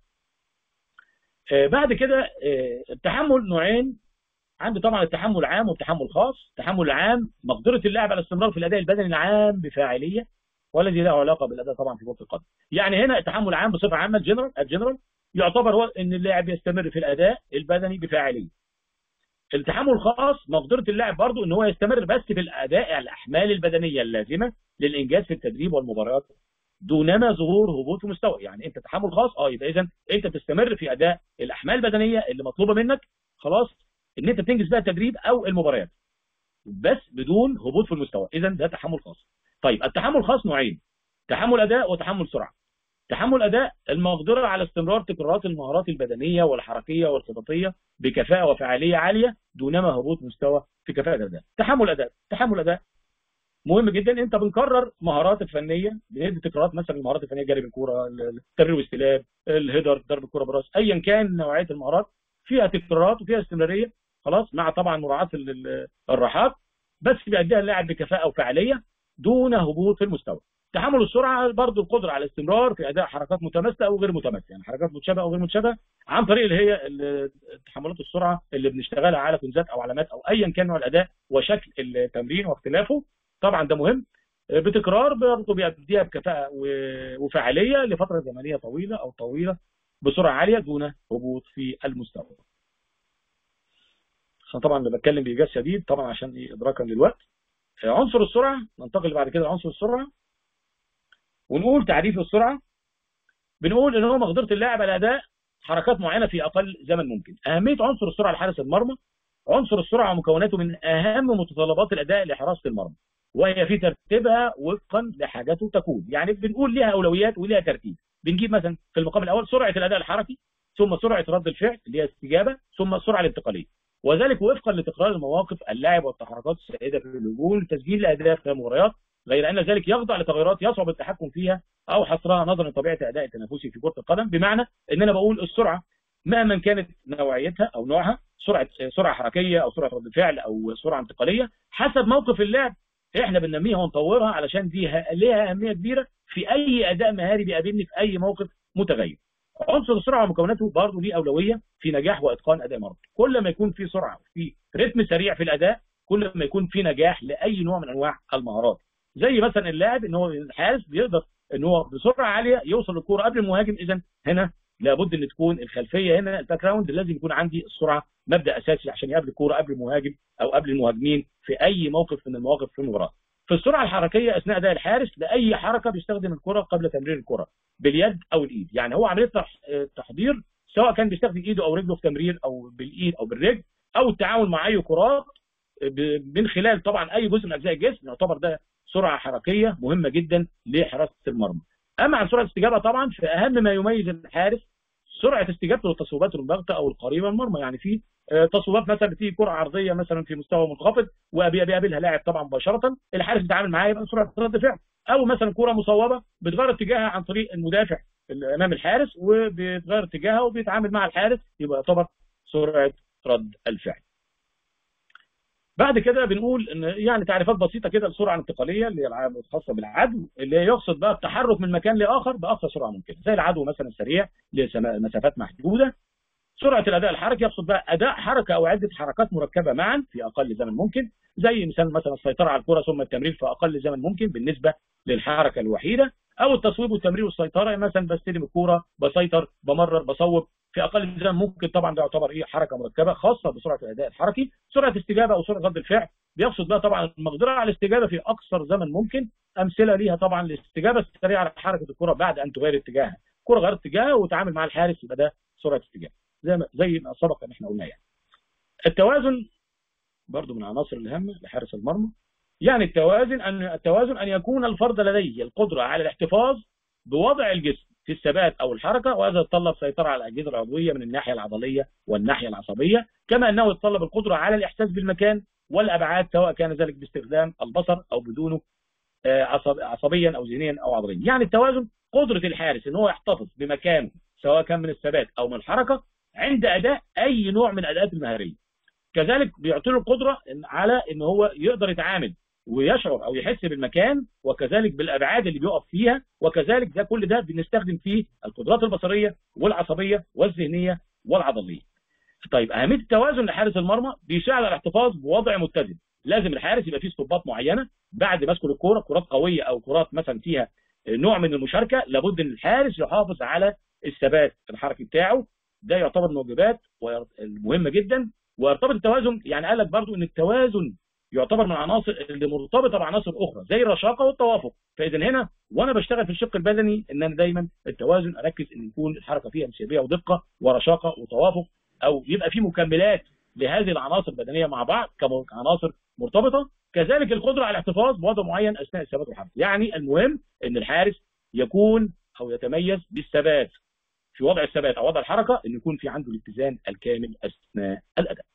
آه بعد كده آه التحمل نوعين عندي طبعا التحمل عام والتحمل خاص، التحمل العام مقدره اللاعب على الاستمرار في الاداء البدني العام بفاعليه والذي له علاقه بالاداء طبعا في كره القدم. يعني هنا التحمل العام بصفه عامه الجنرال الجنرال يعتبر هو ان اللاعب يستمر في الاداء البدني بفاعليه. التحمل الخاص مقدره اللاعب برضه ان هو يستمر بس في الاداء الاحمال البدنيه اللازمه للانجاز في التدريب والمباريات دونما ظهور هبوط في مستوى، يعني انت تحمل خاص اه يبقى اذا انت بتستمر في اداء الاحمال البدنيه اللي مطلوبه منك خلاص ان انت تنجز بها التدريب او المباريات. بس بدون هبوط في المستوى، اذا ده تحمل خاص. طيب التحمل الخاص نوعين تحمل اداء وتحمل سرعه تحمل اداء المقدره على استمرار تكرارات المهارات البدنيه والحركيه والخططيه بكفاءه وفعاليه عاليه دونما هبوط مستوى في كفاءه الاداء تحمل اداء تحمل اداء مهم جدا انت بنكرر مهارات الفنيه بندي تكرارات مثلا المهارات الفنيه جري بالكوره التمرير والاستلام الهيدر ضرب الكوره براس ايا كان نوعيه المهارات فيها تكرارات وفيها استمراريه خلاص مع طبعا مراعاه الراحات بس بيأديها اللاعب بكفاءه وفعاليه دون هبوط في المستوى تحمل السرعه برضه القدره على الاستمرار في اداء حركات متماثله او غير متماثله يعني حركات متشابهه او غير متشابهه عن طريق اللي هي تحملات السرعه اللي بنشتغلها على كنزات او علامات او ايا كان نوع الاداء وشكل التمرين واختلافه طبعا ده مهم بتكرار برضه بيأديها بكفاءه وفعاليه لفتره زمنيه طويله او طويله بسرعه عاليه دون هبوط في المستوى. عشان طبعا انا بتكلم بايجاز شديد طبعا عشان ايه ادراكا للوقت. عنصر السرعه ننتقل بعد كده لعنصر السرعه ونقول تعريف السرعه بنقول ان هو مقدره اللاعب على اداء حركات معينه في اقل زمن ممكن اهميه عنصر السرعه لحارس المرمى عنصر السرعه ومكوناته من اهم متطلبات الاداء لحراسه المرمى وهي في ترتيبها وفقا لحاجته تكون يعني بنقول لها اولويات ولها ترتيب بنجيب مثلا في المقام الاول سرعه الاداء الحركي ثم سرعه رد الفعل اللي هي الاستجابه ثم السرعه الانتقاليه وذلك وفقا لتكرار المواقف اللاعب والتحركات السائده في الهجوم لتسجيل الاهداف في المباريات غير ان ذلك يخضع لتغيرات يصعب التحكم فيها او حصرها نظرا لطبيعه اداء التنافسي في كره القدم بمعنى ان انا بقول السرعه مهما كانت نوعيتها او نوعها سرعه سرعه حركيه او سرعه رد فعل او سرعه انتقاليه حسب موقف اللعب احنا بننميها ونطورها علشان دي ليها اهميه كبيره في اي اداء مهاري بيقابلني في اي موقف متغير عنصر السرعه ومكوناته برضه ليه اولويه في نجاح واتقان اداء مرض كل ما يكون في سرعه في رتم سريع في الاداء كل ما يكون في نجاح لاي نوع من انواع المهارات زي مثلا اللاعب ان هو الحارس بيقدر ان هو بسرعه عاليه يوصل للكوره قبل المهاجم اذا هنا لابد ان تكون الخلفيه هنا الباك جراوند لازم يكون عندي السرعه مبدا اساسي عشان يقابل الكوره قبل المهاجم او قبل المهاجمين في اي موقف من المواقف في المباراه. في السرعه الحركيه اثناء اداء الحارس لاي حركه بيستخدم الكره قبل تمرير الكره باليد او الايد، يعني هو عمليه تحضير سواء كان بيستخدم ايده او رجله في تمرير او بالايد او بالرجل او التعامل مع اي كرات من خلال طبعا اي جزء من اجزاء الجسم يعتبر ده سرعه حركيه مهمه جدا لحراسه المرمى. اما عن سرعه الاستجابه طبعا فاهم ما يميز الحارس سرعه استجابته للتصويبات المباغته او القريبه من المرمى يعني في تصويبات مثلا بتيجي كره عرضيه مثلا في مستوى منخفض وبيقابلها لاعب طبعا مباشره الحارس بيتعامل معاه يبقى سرعه رد فعل او مثلا كره مصوبه بتغير اتجاهها عن طريق المدافع امام الحارس وبيتغير اتجاهها وبيتعامل مع الحارس يبقى يعتبر سرعه رد الفعل. بعد كده بنقول ان يعني تعريفات بسيطه كده للسرعه الانتقاليه اللي هي الخاصه بالعدو اللي يقصد بقى التحرك من مكان لاخر باقصى سرعه ممكنه زي العدو مثلا السريع لمسافات محدوده سرعه الاداء الحركي يقصد بقى اداء حركه او عده حركات مركبه معا في اقل زمن ممكن زي مثال مثلا السيطره على الكره ثم التمرير في اقل زمن ممكن بالنسبه للحركه الوحيده او التصويب والتمرير والسيطره مثلا بستلم الكوره بسيطر بمرر بصوب في اقل زمن ممكن طبعا ده يعتبر ايه حركه مركبه خاصه بسرعه الاداء الحركي سرعه استجابه او سرعه رد الفعل بيقصد بقى طبعا المقدره على الاستجابه في اقصر زمن ممكن امثله ليها طبعا الاستجابه السريعه على حركه الكره بعد ان تغير اتجاهها الكره غيرت اتجاهها وتعامل مع الحارس يبقى ده سرعه استجابه زي ما زي ما سبق ان احنا قلنا يعني التوازن برضو من العناصر الهامه لحارس المرمى يعني التوازن ان التوازن ان يكون الفرد لديه القدره على الاحتفاظ بوضع الجسم في الثبات او الحركه وهذا يتطلب سيطره على الاجهزه العضويه من الناحيه العضليه والناحيه العصبيه كما انه يتطلب القدره على الاحساس بالمكان والابعاد سواء كان ذلك باستخدام البصر او بدونه عصب عصبيا او ذهنيا او عضليا يعني التوازن قدره الحارس ان هو يحتفظ بمكانه سواء كان من الثبات او من الحركه عند اداء اي نوع من الاداءات المهاريه كذلك بيعطي له القدره على ان هو يقدر يتعامل ويشعر او يحس بالمكان وكذلك بالابعاد اللي بيقف فيها وكذلك ده كل ده بنستخدم فيه القدرات البصريه والعصبيه والذهنيه والعضليه. طيب اهميه التوازن لحارس المرمى بيساعد على الاحتفاظ بوضع متزن، لازم الحارس يبقى فيه ستوبات معينه بعد مسكه للكوره كرات قويه او كرات مثلا فيها نوع من المشاركه لابد ان الحارس يحافظ على الثبات الحركي بتاعه ده يعتبر من الواجبات المهمه جدا ويرتبط التوازن يعني قال لك برضو ان التوازن يعتبر من العناصر اللي مرتبطه بعناصر اخرى زي الرشاقه والتوافق فاذا هنا وانا بشتغل في الشق البدني ان انا دايما التوازن اركز ان يكون الحركه فيها انسيابيه ودقه ورشاقه وتوافق او يبقى في مكملات لهذه العناصر البدنيه مع بعض كعناصر مرتبطه كذلك القدره على الاحتفاظ بوضع معين اثناء الثبات والحركه يعني المهم ان الحارس يكون او يتميز بالثبات في وضع الثبات او وضع الحركه ان يكون في عنده الاتزان الكامل اثناء الاداء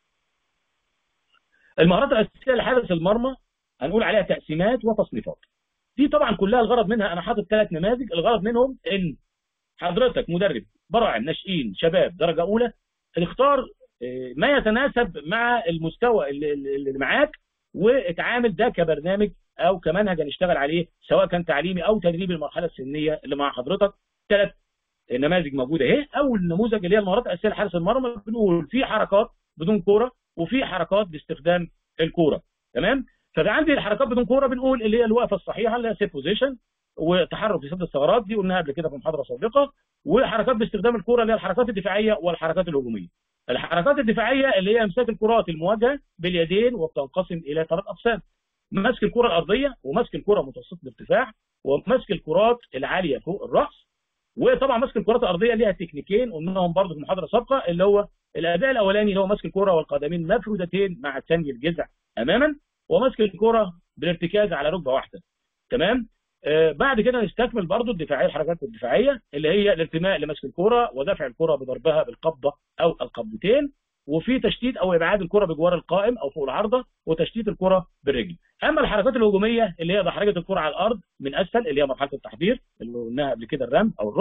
المهارات الاساسيه لحارس المرمى هنقول عليها تقسيمات وتصنيفات دي طبعا كلها الغرض منها انا حاطط ثلاث نماذج الغرض منهم ان حضرتك مدرب براعم ناشئين شباب درجه اولى تختار ما يتناسب مع المستوى اللي معاك واتعامل ده كبرنامج او كمنهج هنشتغل عليه سواء كان تعليمي او تدريبي المرحله السنيه اللي مع حضرتك ثلاث نماذج موجوده اهي اول نموذج اللي هي المهارات الاساسيه لحارس المرمى بنقول في حركات بدون كوره وفي حركات باستخدام الكوره تمام ففي عندي الحركات بدون كوره بنقول اللي هي الوقفه الصحيحه اللي هي سيف بوزيشن وتحرك في سد الثغرات دي قلناها قبل كده في محاضره سابقه وحركات باستخدام الكوره اللي هي الحركات الدفاعيه والحركات الهجوميه الحركات الدفاعيه اللي هي امساك الكرات المواجهه باليدين وبتنقسم الى ثلاث اقسام مسك الكره الارضيه ومسك الكره متوسطه الارتفاع ومسك الكرات العاليه فوق الراس وطبعا مسك الكرات الارضيه ليها تكنيكين قلناهم برضه في المحاضره السابقه اللي هو الاداء الاولاني اللي هو مسك الكره والقدمين مفرودتين مع ثاني الجذع اماما ومسك الكره بالارتكاز على ركبه واحده تمام آه بعد كده نستكمل برضه الدفاعيه الحركات الدفاعيه اللي هي الارتماء لمسك الكره ودفع الكره بضربها بالقبضه او القبضتين وفي تشتيت او ابعاد الكره بجوار القائم او فوق العارضه وتشتيت الكره بالرجل اما الحركات الهجوميه اللي هي دحرجه الكره على الارض من اسفل اللي هي مرحله التحضير اللي قلناها قبل كده الرمي او الرول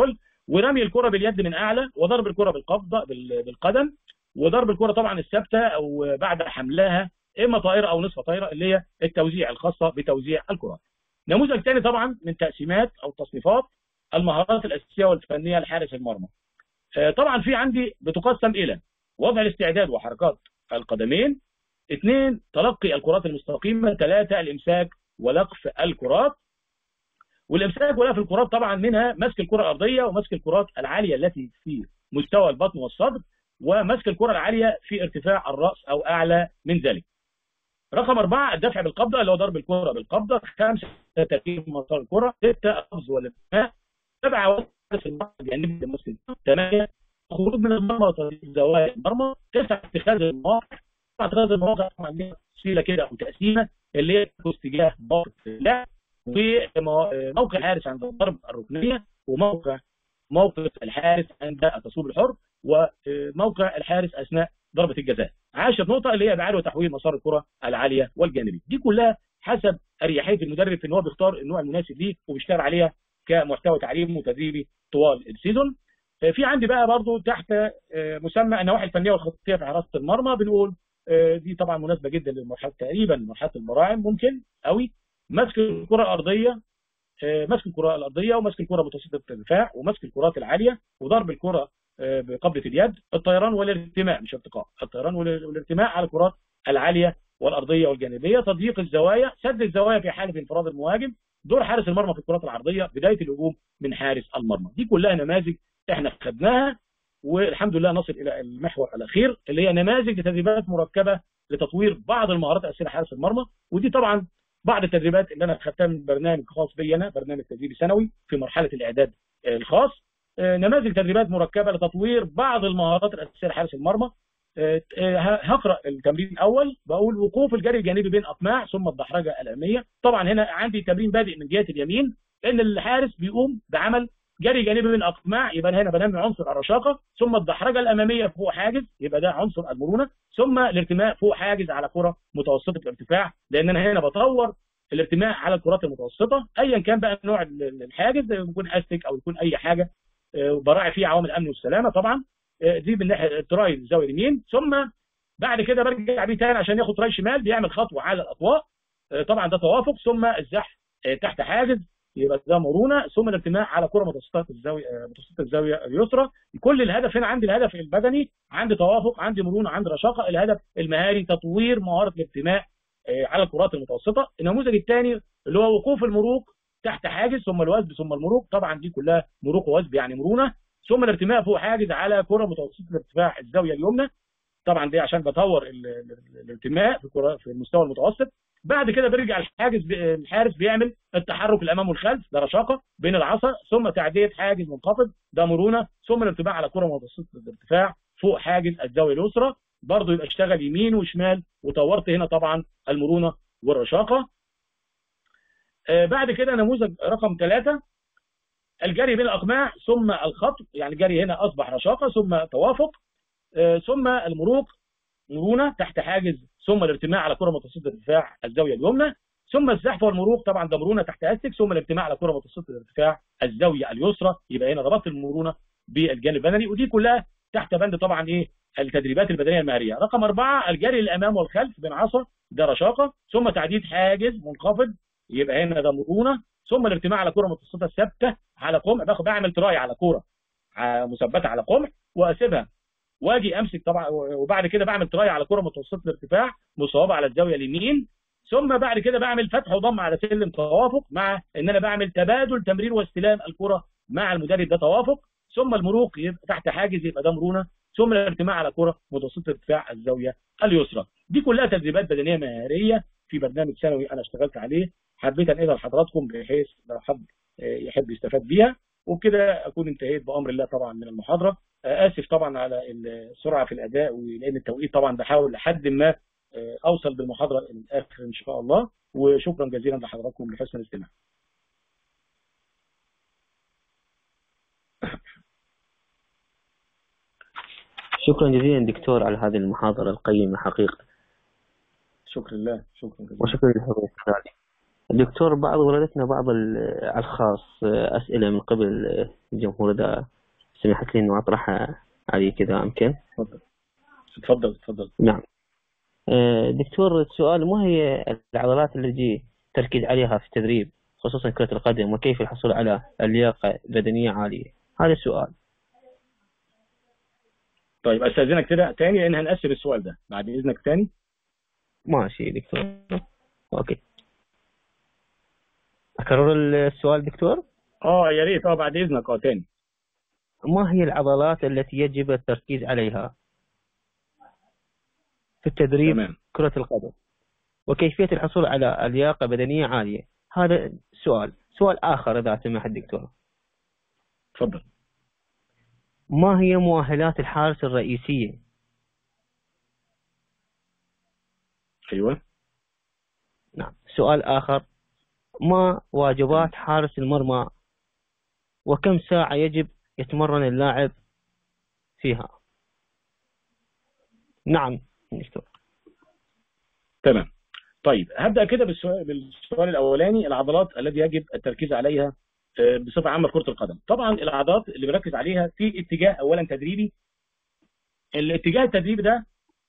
ورمي الكره باليد من اعلى وضرب الكره بالقبضه بال- بالقدم وضرب الكره طبعا الثابته او بعد حملها اما طائره او نصف طائره اللي هي التوزيع الخاصه بتوزيع الكرات. نموذج ثاني طبعا من تقسيمات او تصنيفات المهارات الاساسيه والفنيه لحارس المرمى. آه، طبعا في عندي بتقسم الى وضع الاستعداد وحركات القدمين اثنين تلقي الكرات المستقيمه ثلاثه الامساك ولقف الكرات والامساك ولقف الكرات طبعا منها مسك الكره الارضيه ومسك الكرات العاليه التي في مستوى البطن والصدر ومسك الكره العاليه في ارتفاع الراس او اعلى من ذلك. رقم أربعة الدفع بالقبضة اللي هو ضرب الكرة بالقبضة خمسة ترتيب مسار الكرة ستة القفز والانتهاء سبعة وقف المرمى الجانبي المسلم ثمانية الخروج من المرمى وترتيب زوايا المرمى تسعة اتخاذ المواقع طبعا اتخاذ المواقع طبعا ليها تفصيلة كده أو تقسيمة اللي هي اتجاه موقف اللعب وموقع الحارس عند الضرب الركنية وموقع موقف الحارس عند التصويب الحر وموقع الحارس أثناء ضربة الجزاء عاشر نقطة اللي هي إبعاد وتحويل مسار الكرة العالية والجانبية دي كلها حسب أريحية المدرب في إن هو بيختار النوع المناسب ليه وبيشتغل عليها كمحتوى تعليمي وتدريبي طوال السيزون في عندي بقى برضو تحت مسمى النواحي الفنيه والخطيه في حراسه المرمى بنقول دي طبعا مناسبه جدا للمرحله تقريبا مرحله المراعم ممكن قوي مسك الكره الارضيه مسك الكره الارضيه ومسك الكره متوسطه الدفاع ومسك الكرات العاليه وضرب الكره بقبضه اليد الطيران والارتماء مش ارتقاء الطيران والارتماء على الكرات العاليه والارضيه والجانبيه تضييق الزوايا سد الزوايا في حاله انفراد المهاجم دور حارس المرمى في الكرات العرضيه بدايه الهجوم من حارس المرمى دي كلها نماذج احنا خدناها والحمد لله نصل الى المحور الاخير اللي هي نماذج لتدريبات مركبه لتطوير بعض المهارات الاساسيه لحارس المرمى ودي طبعا بعض التدريبات اللي انا خدتها من برنامج خاص بي انا برنامج تدريبي سنوي في مرحله الاعداد الخاص نماذج تدريبات مركبه لتطوير بعض المهارات الاساسيه لحارس المرمى هقرا التمرين الاول بقول وقوف الجري الجانبي بين اقماع ثم الدحرجه الاماميه طبعا هنا عندي تمرين بادئ من جهه اليمين ان الحارس بيقوم بعمل جري جانبي بين اقماع يبقى هنا بنمي عنصر الرشاقه ثم الدحرجه الاماميه فوق حاجز يبقى ده عنصر المرونه ثم الارتماء فوق حاجز على كره متوسطه الارتفاع لان انا هنا بطور الارتماء على الكرات المتوسطه ايا كان بقى نوع الحاجز يكون استك او يكون اي حاجه براعي فيه عوامل الامن والسلامه طبعا دي من ناحيه التراي الزاويه اليمين ثم بعد كده برجع بيه تاني عشان ياخد تراي شمال بيعمل خطوه على الاطواء طبعا ده توافق ثم الزحف تحت حاجز يبقى ده مرونه ثم الارتماء على كره متوسطه الزاويه متوسطه الزاويه اليسرى كل الهدف هنا عندي الهدف البدني عندي توافق عندي مرونه عندي رشاقه الهدف المهاري تطوير مهاره الارتماء على الكرات المتوسطه النموذج الثاني اللي هو وقوف المروق تحت حاجز ثم الوثب ثم المروق طبعا دي كلها مروق ووثب يعني مرونه ثم الارتماء فوق حاجز على كره متوسطه الارتفاع الزاويه اليمنى طبعا دي عشان بطور الارتماء في الكره في المستوى المتوسط بعد كده بيرجع الحاجز الحارس بيعمل التحرك الامام والخلف ده رشاقه بين العصا ثم تعديه حاجز منخفض ده مرونه ثم الارتفاع على كره متوسطه الارتفاع فوق حاجز الزاويه اليسرى برضه يبقى اشتغل يمين وشمال وطورت هنا طبعا المرونه والرشاقه آه بعد كده نموذج رقم ثلاثة الجري بين الاقماع ثم الخط يعني الجري هنا اصبح رشاقه ثم توافق آه ثم المروق مرونه تحت حاجز ثم الارتماء على كره متوسطه الارتفاع الزاويه اليمنى ثم الزحف والمروق طبعا ده مرونه تحت استك ثم الارتماء على كره متوسطه الارتفاع الزاويه اليسرى يبقى هنا ربطت المرونه بالجانب البدني ودي كلها تحت بند طبعا ايه التدريبات البدنيه المهريه رقم أربعة الجري الامام والخلف بين عصا ده رشاقه ثم تعديد حاجز منخفض يبقى هنا ده مرونه ثم الارتماع على كره متوسطه ثابته على قمع باخد بعمل تراي على كوره مثبته على قمع واسيبها واجي امسك طبعا وبعد كده بعمل تراي على كره متوسطه الارتفاع مصوبه على الزاويه اليمين ثم بعد كده بعمل فتح وضم على سلم توافق مع ان انا بعمل تبادل تمرير واستلام الكره مع المدرب ده توافق ثم المروق يبقى تحت حاجز يبقى ده مرونه ثم الارتماع على كره متوسطه ارتفاع الزاويه اليسرى دي كلها تدريبات بدنيه مهاريه في برنامج سنوي انا اشتغلت عليه حبيت انقلها لحضراتكم بحيث لو حد يحب يستفاد بيها وبكده اكون انتهيت بامر الله طبعا من المحاضره اسف طبعا على السرعه في الاداء ولان التوقيت طبعا بحاول لحد ما اوصل بالمحاضره للاخر ان شاء الله وشكرا جزيلا لحضراتكم لحسن الاستماع شكرا جزيلا دكتور على هذه المحاضرة القيمة حقيقة شكرا لله شكرا جزيلا وشكرا لحضرتك دكتور بعض وردتنا بعض الخاص أسئلة من قبل الجمهور ده سمحت لي انه اطرحها علي كذا امكن اتفضل اتفضل اتفضل نعم آه، دكتور السؤال ما هي العضلات التي تركز عليها في التدريب خصوصا كرة القدم وكيف الحصول على اللياقة بدنية عالية هذا السؤال طيب استاذنك كده تاني لان هنقسم السؤال ده بعد اذنك تاني ماشي دكتور اوكي اكرر السؤال دكتور اه يا ريت اه بعد اذنك اه تاني ما هي العضلات التي يجب التركيز عليها في التدريب تمام كرة القدم وكيفية الحصول على لياقة بدنية عالية هذا سؤال سؤال آخر إذا سمح الدكتور اتفضل ما هي مؤهلات الحارس الرئيسية ايوه نعم سؤال آخر ما واجبات حارس المرمى وكم ساعة يجب يتمرن اللاعب فيها نعم دكتور تمام طيب هبدا كده بالسؤال بالسؤال الاولاني العضلات التي يجب التركيز عليها آه، بصفه عامه في كره القدم طبعا العضلات اللي بركز عليها في اتجاه اولا تدريبي الاتجاه التدريبي ده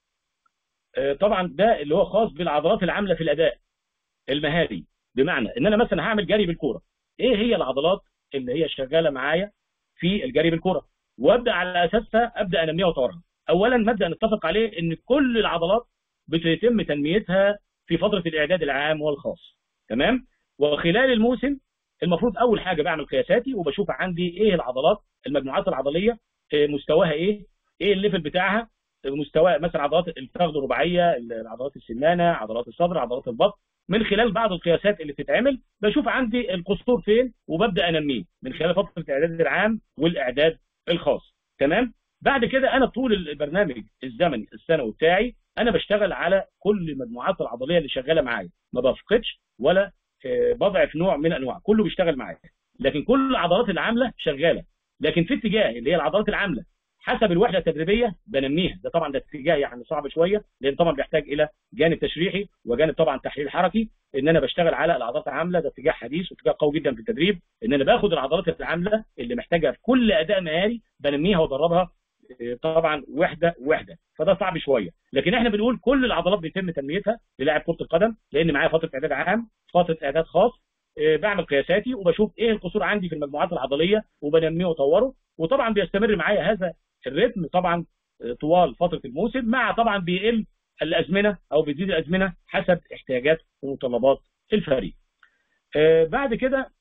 آه، طبعا ده اللي هو خاص بالعضلات العامله في الاداء المهاري بمعنى ان انا مثلا هعمل جري بالكوره ايه هي العضلات اللي هي شغاله معايا في الجري بالكوره وابدا على اساسها ابدا انميها واطورها اولا مبدا نتفق عليه ان كل العضلات بيتم تنميتها في فتره الاعداد العام والخاص تمام وخلال الموسم المفروض اول حاجه بعمل قياساتي وبشوف عندي ايه العضلات المجموعات العضليه إيه مستواها ايه ايه الليفل بتاعها مستوى مثلا عضلات الفخذ الرباعيه العضلات السمانه عضلات الصدر عضلات البطن من خلال بعض القياسات اللي بتتعمل بشوف عندي القصور فين وببدا انميه من خلال فتره الاعداد العام والاعداد الخاص تمام بعد كده انا طول البرنامج الزمني السنوي بتاعي انا بشتغل على كل المجموعات العضليه اللي شغاله معايا ما بفقدش ولا آه، بضعف نوع من انواع كله بيشتغل معايا لكن كل العضلات العامله شغاله لكن في اتجاه اللي هي العضلات العامله حسب الوحده التدريبيه بنميها ده طبعا ده اتجاه يعني صعب شويه لان طبعا بيحتاج الى جانب تشريحي وجانب طبعا تحليل حركي ان انا بشتغل على العضلات العامله ده اتجاه حديث واتجاه قوي جدا في التدريب ان انا باخد العضلات العامله اللي محتاجها في كل اداء مهاري بنميها وادربها آه، طبعا وحده وحده فده صعب شويه لكن احنا بنقول كل العضلات بيتم تنميتها للاعب كره القدم لان معايا فتره اعداد عام فتره اعداد خاص آه، بعمل قياساتي وبشوف ايه القصور عندي في المجموعات العضليه وبنميه واطوره وطبعا بيستمر معايا هذا الريتم طبعا آه، طوال فتره الموسم مع طبعا بيقل الازمنه او بتزيد الازمنه حسب احتياجات ومتطلبات الفريق. آه، بعد كده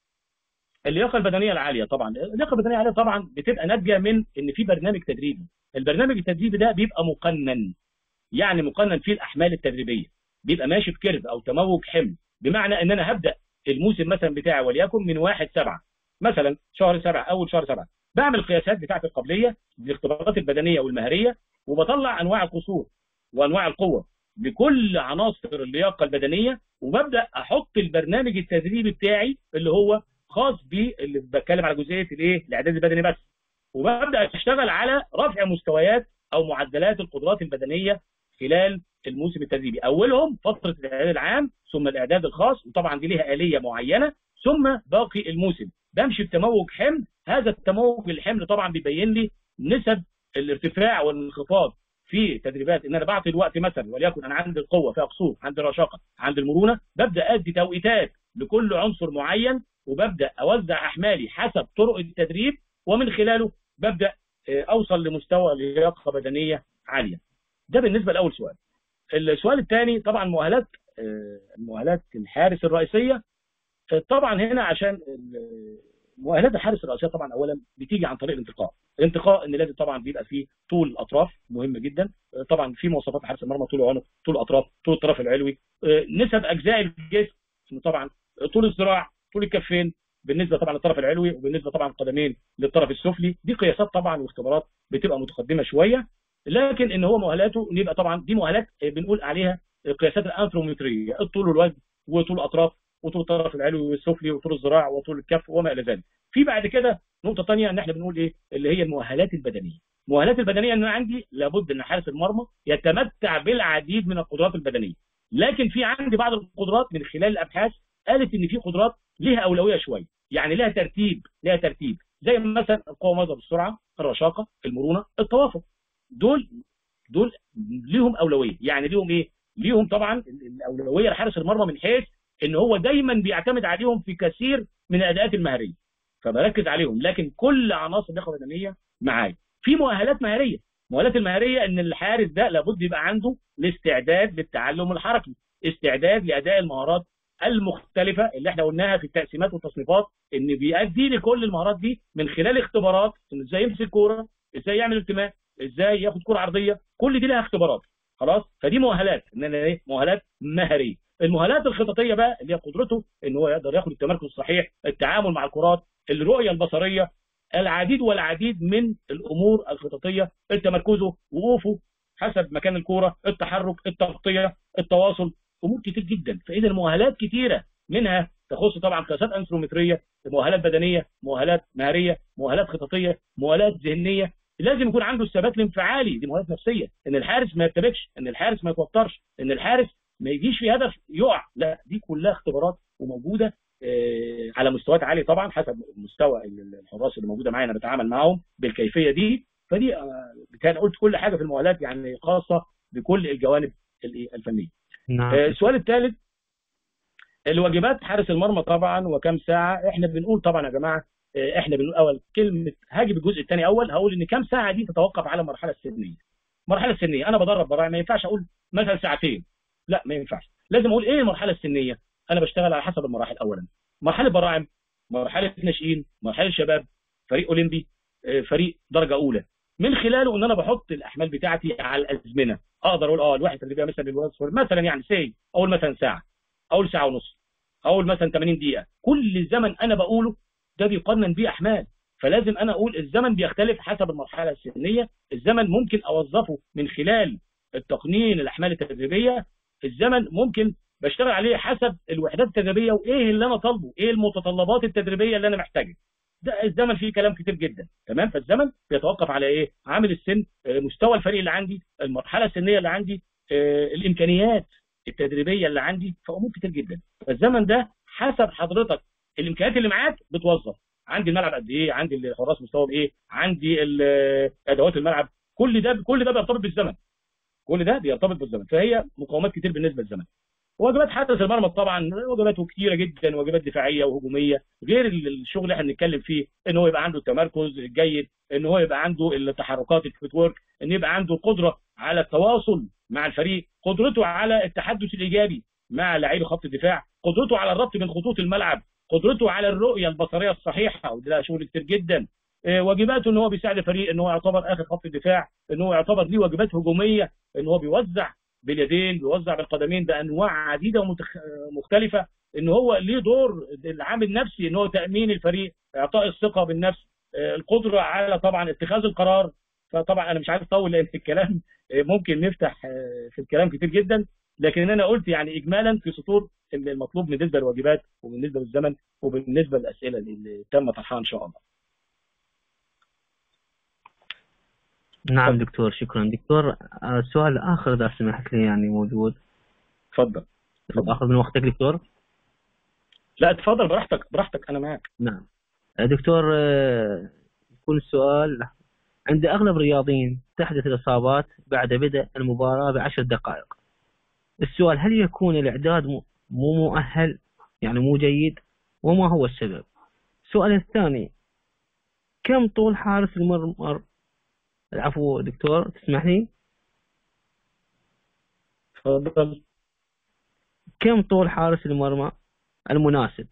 اللياقه البدنيه العاليه طبعا اللياقه البدنيه العاليه طبعا بتبقى ناتجه من ان في برنامج تدريبي البرنامج التدريبي ده بيبقى مقنن يعني مقنن فيه الاحمال التدريبيه بيبقى ماشي بكيرف او تموج حمل بمعنى ان انا هبدا الموسم مثلا بتاعي وليكن من 1 7 مثلا شهر 7 اول شهر 7 بعمل القياسات بتاعتي القبليه للاختبارات البدنيه والمهريه وبطلع انواع القصور وانواع القوه بكل عناصر اللياقه البدنيه وببدا احط البرنامج التدريبي بتاعي اللي هو خاص باللي بتكلم على جزئيه الايه الاعداد البدني بس وببدا اشتغل على رفع مستويات او معدلات القدرات البدنيه خلال الموسم التدريبي اولهم فتره الاعداد العام ثم الاعداد الخاص وطبعا دي ليها اليه معينه ثم باقي الموسم بمشي بتموج حمل هذا التموج الحمل طبعا بيبين لي نسب الارتفاع والانخفاض في تدريبات ان انا بعطي الوقت مثلا وليكن انا عندي القوه فيها قصور عندي الرشاقه عندي المرونه ببدا ادي توقيتات لكل عنصر معين وببدا اوزع احمالي حسب طرق التدريب ومن خلاله ببدا آه، اوصل لمستوى لياقه بدنيه عاليه ده بالنسبه لاول سؤال السؤال الثاني طبعا مؤهلات آه، مؤهلات الحارس الرئيسيه آه، طبعا هنا عشان ال- مؤهلات الحارس الرئيسيه طبعا اولا بتيجي عن طريق الانتقاء الانتقاء ان لازم طبعا بيبقى فيه طول الاطراف مهم جدا آه، طبعا في مواصفات حارس المرمى طول العنق طول الاطراف طول الطرف العلوي آه، نسب اجزاء الجسم طبعا آه، طول الذراع طول الكفين بالنسبه طبعا للطرف العلوي وبالنسبه طبعا القدمين للطرف السفلي دي قياسات طبعا واختبارات بتبقى متقدمه شويه لكن ان هو مؤهلاته يبقى طبعا دي مؤهلات آه، بنقول عليها قياسات الانثرومتريه الطول والوزن وطول الاطراف وطول الطرف العلوي والسفلي وطول الذراع وطول الكف وما الى ذلك. في بعد كده نقطه ثانيه ان احنا بنقول ايه اللي هي المؤهلات البدنيه. المؤهلات البدنيه ان انا عندي لابد ان حارس المرمى يتمتع بالعديد من القدرات البدنيه. لكن في عندي بعض القدرات من خلال الابحاث قالت ان في قدرات ليها اولويه شويه، يعني لها ترتيب لها ترتيب زي مثلا القوه المضربه بالسرعه الرشاقه المرونه التوافق دول دول ليهم اولويه يعني ليهم ايه ليهم طبعا الاولويه لحارس المرمى من حيث ان هو دايما بيعتمد عليهم في كثير من الاداءات المهريه فبركز عليهم لكن كل عناصر اللياقه البدنيه معايا في مؤهلات مهاريه المؤهلات المهاريه ان الحارس ده لابد يبقى عنده الاستعداد للتعلم الحركي استعداد لاداء المهارات المختلفه اللي احنا قلناها في التقسيمات والتصنيفات ان بيؤدي لكل المهارات دي من خلال اختبارات ان ازاي يمسك كوره ازاي يعمل التماس ازاي ياخد كوره عرضيه كل دي لها اختبارات خلاص فدي مؤهلات ان انا ايه مؤهلات مهريه المؤهلات الخططيه بقى اللي هي قدرته ان هو يقدر ياخد التمركز الصحيح التعامل مع الكرات الرؤيه البصريه العديد والعديد من الامور الخططيه تمركزه وقوفه حسب مكان الكوره التحرك التغطيه التواصل امور كتير جدا فاذا المؤهلات كتيره منها تخص طبعا قياسات انثرومتريه مؤهلات بدنيه مؤهلات مهاريه مؤهلات خططيه مؤهلات ذهنيه لازم يكون عنده الثبات الانفعالي دي مؤهلات نفسيه ان الحارس ما يرتبكش ان الحارس ما يتوترش ان الحارس ما يجيش في هدف يقع لا دي كلها اختبارات وموجوده آه، على مستويات عاليه طبعا حسب مستوى الحراس اللي موجوده معايا انا بتعامل معاهم بالكيفيه دي فدي آه، كان قلت كل حاجه في المؤهلات يعني خاصه بكل الجوانب الفنيه نعم آه، السؤال الثالث الواجبات حارس المرمى طبعا وكم ساعه احنا بنقول طبعا يا جماعه آه، احنا بنقول اول كلمه هاجي بالجزء الثاني اول هقول ان كم ساعه دي تتوقف على المرحله السنيه المرحله السنيه انا بدرب براعي ما ينفعش اقول مثلا ساعتين لا ما ينفعش لازم اقول ايه المرحله السنيه انا بشتغل على حسب المراحل اولا مرحله براعم مرحله ناشئين مرحله شباب فريق اولمبي آه، فريق درجه اولى من خلاله ان انا بحط الاحمال بتاعتي على الازمنه اقدر اقول اه الواحد اللي مثلا للولد مثلا يعني سي اقول مثلا ساعه اقول ساعه ونص اقول مثلا 80 دقيقه كل زمن انا بقوله ده بيقنن بيه احمال فلازم انا اقول الزمن بيختلف حسب المرحله السنيه الزمن ممكن اوظفه من خلال التقنين الاحمال التدريبيه الزمن ممكن بشتغل عليه حسب الوحدات التدريبيه وايه اللي انا طالبه ايه المتطلبات التدريبيه اللي انا محتاجها ده الزمن فيه كلام كتير جدا تمام فالزمن بيتوقف على ايه عامل السن آه، مستوى الفريق اللي عندي المرحله السنيه اللي عندي آه، الامكانيات التدريبيه اللي عندي فامور كتير جدا فالزمن ده حسب حضرتك الامكانيات اللي معاك بتوظف عندي الملعب قد ايه عندي الحراس مستوى ايه عندي ال- ادوات الملعب كل ده كل ده بيرتبط بالزمن كل ده بيرتبط بالزمن فهي مقاومات كتير بالنسبه للزمن واجبات حارس المرمى طبعا واجباته كتيره جدا واجبات دفاعيه وهجوميه غير الشغل اللي احنا بنتكلم فيه ان هو يبقى عنده التمركز الجيد ان هو يبقى عنده التحركات الفوت ورك ان يبقى عنده القدره على التواصل مع الفريق قدرته على التحدث الايجابي مع لاعبي خط الدفاع قدرته على الربط بين خطوط الملعب قدرته على الرؤيه البصريه الصحيحه وده شغل كتير جدا آه، واجباته ان هو بيساعد الفريق ان هو يعتبر اخر خط الدفاع ان هو يعتبر ليه واجبات هجوميه ان هو بيوزع باليدين بيوزع بالقدمين بانواع عديده ومختلفه ان هو ليه دور العامل النفسي ان هو تامين الفريق اعطاء الثقه بالنفس آه، القدره على طبعا اتخاذ القرار فطبعا انا مش عايز اطول لان الكلام آه، ممكن نفتح آه، في الكلام كتير جدا لكن انا قلت يعني اجمالا في سطور المطلوب بالنسبه للواجبات وبالنسبه للزمن وبالنسبه للاسئله اللي تم طرحها ان شاء الله. نعم دكتور شكرا دكتور آه، السؤال الآخر إذا سمحت لي يعني موجود اتفضل. أخذ من وقتك دكتور لا اتفضل براحتك براحتك انا معاك. نعم آه، دكتور آه، يكون السؤال عند أغلب الرياضيين تحدث الإصابات بعد بدء المباراة بعشر دقائق السؤال هل يكون الإعداد م- مو مؤهل يعني مو جيد وما هو السبب السؤال الثاني كم طول حارس المرمى العفو دكتور تسمح لي اتفضل. كم طول حارس المرمى المناسب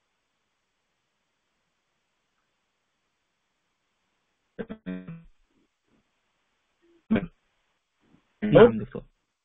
نعم دكتور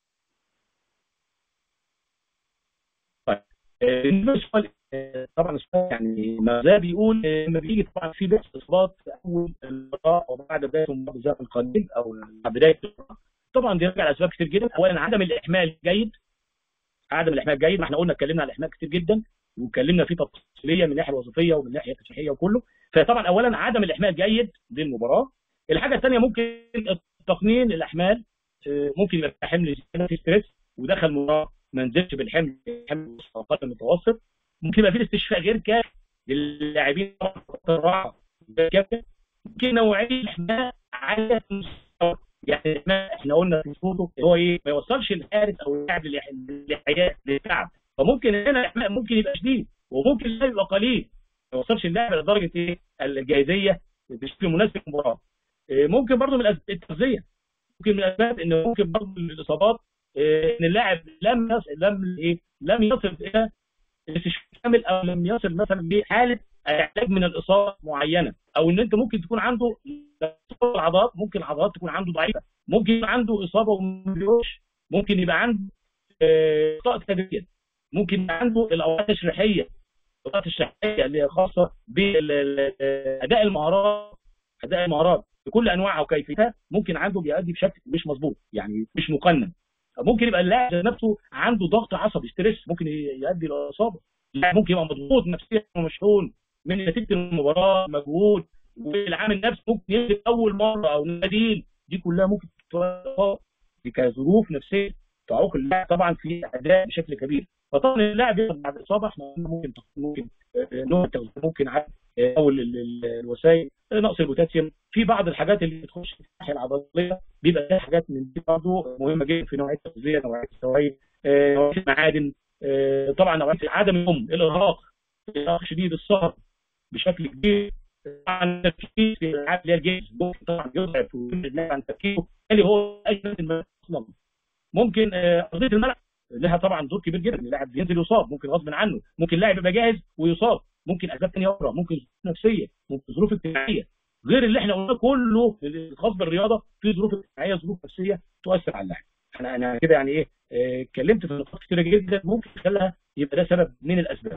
بالنسبه للسؤال آه، طبعا السؤال يعني ما زال بيقول آه، لما بيجي طبعا في بس اصابات في اول المباراه وبعد بدايه المباراه بزمن قليل او مع بدايه المباراه طبعا دي راجع لاسباب كتير جدا اولا عدم الاحمال جيد عدم الاحمال جيد ما احنا قلنا اتكلمنا على الاحمال كتير جدا واتكلمنا فيه تفصيليا من الناحيه الوظيفيه ومن الناحيه التشريحيه وكله فطبعا اولا عدم الاحمال جيد للمباراه الحاجه الثانيه ممكن تقنين الاحمال آه، ممكن يبقى في حمل زيادة، في ستريس ودخل مباراه ما نزلش بالحمل حمل اقل من المتوسط ممكن يبقى في استشفاء غير كافي للاعبين في الراحه كافيه ممكن نوعيه الاحماء على المستوى يعني احنا احنا قلنا في صوته هو ايه ما يوصلش الحارس او اللاعب للحياه للتعب فممكن هنا الاحماء ممكن يبقى شديد وممكن اللاعب يبقى قليل ما يوصلش اللاعب لدرجه ايه الجاهزيه بشكل مناسب للمباراه ممكن برضه من التغذيه ممكن من الاسباب ان ممكن برضه من الاصابات ان اللاعب لم يصل لم ايه لم يصل الى الاستشفاء كامل او لم يصل مثلا لحاله علاج من الاصابه معينه او ان انت ممكن تكون عنده العضلات ممكن العضلات تكون عنده ضعيفه ممكن يبقى عنده اصابه وما ممكن يبقى عنده اخطاء تدريجيه ممكن يبقى عنده الاوقات التشريحيه الاوقات التشريحيه اللي هي خاصه باداء المهارات اداء المهارات بكل انواعها وكيفيتها ممكن عنده بيؤدي بشكل مش مظبوط يعني مش مقنن ممكن يبقى اللاعب نفسه عنده ضغط عصبي ستريس ممكن يؤدي لاصابه ممكن يبقى مضغوط نفسيا ومشحون من نتيجه المباراه مجهود والعامل نفسه ممكن ينزل اول مره او بديل دي كلها ممكن دي كظروف نفسيه تعوق اللاعب طبعا في اداء بشكل كبير فطبعا اللاعب بعد الاصابه احنا ممكن ممكن نوع ممكن او الوسائل نقص البوتاسيوم في بعض الحاجات اللي بتخش في الناحيه العضليه بيبقى فيها حاجات من دي برضه مهمه جدا في نوعيه التغذيه نوعيه السوائل نوعيه المعادن طبعا نوعيه عدم النوم الارهاق ارهاق شديد السهر بشكل كبير طبعا التركيز في الالعاب اللي هي الجيمز ممكن طبعا يضعف اللاعب عن تركيزه اللي هو اي اصلا ممكن ارضيه الملعب لها طبعا دور كبير جدا اللاعب ينزل يصاب ممكن غصب عنه ممكن لاعب يبقى جاهز ويصاب ممكن اسباب ثانيه اخرى ممكن نفسيه ممكن ظروف اجتماعيه غير اللي احنا قلناه كله الخاص بالرياضه في ظروف اجتماعيه ظروف نفسيه تؤثر على اللاعب انا انا كده يعني ايه اتكلمت في نقاط كتيره جدا ممكن تخليها يبقى ده سبب من الاسباب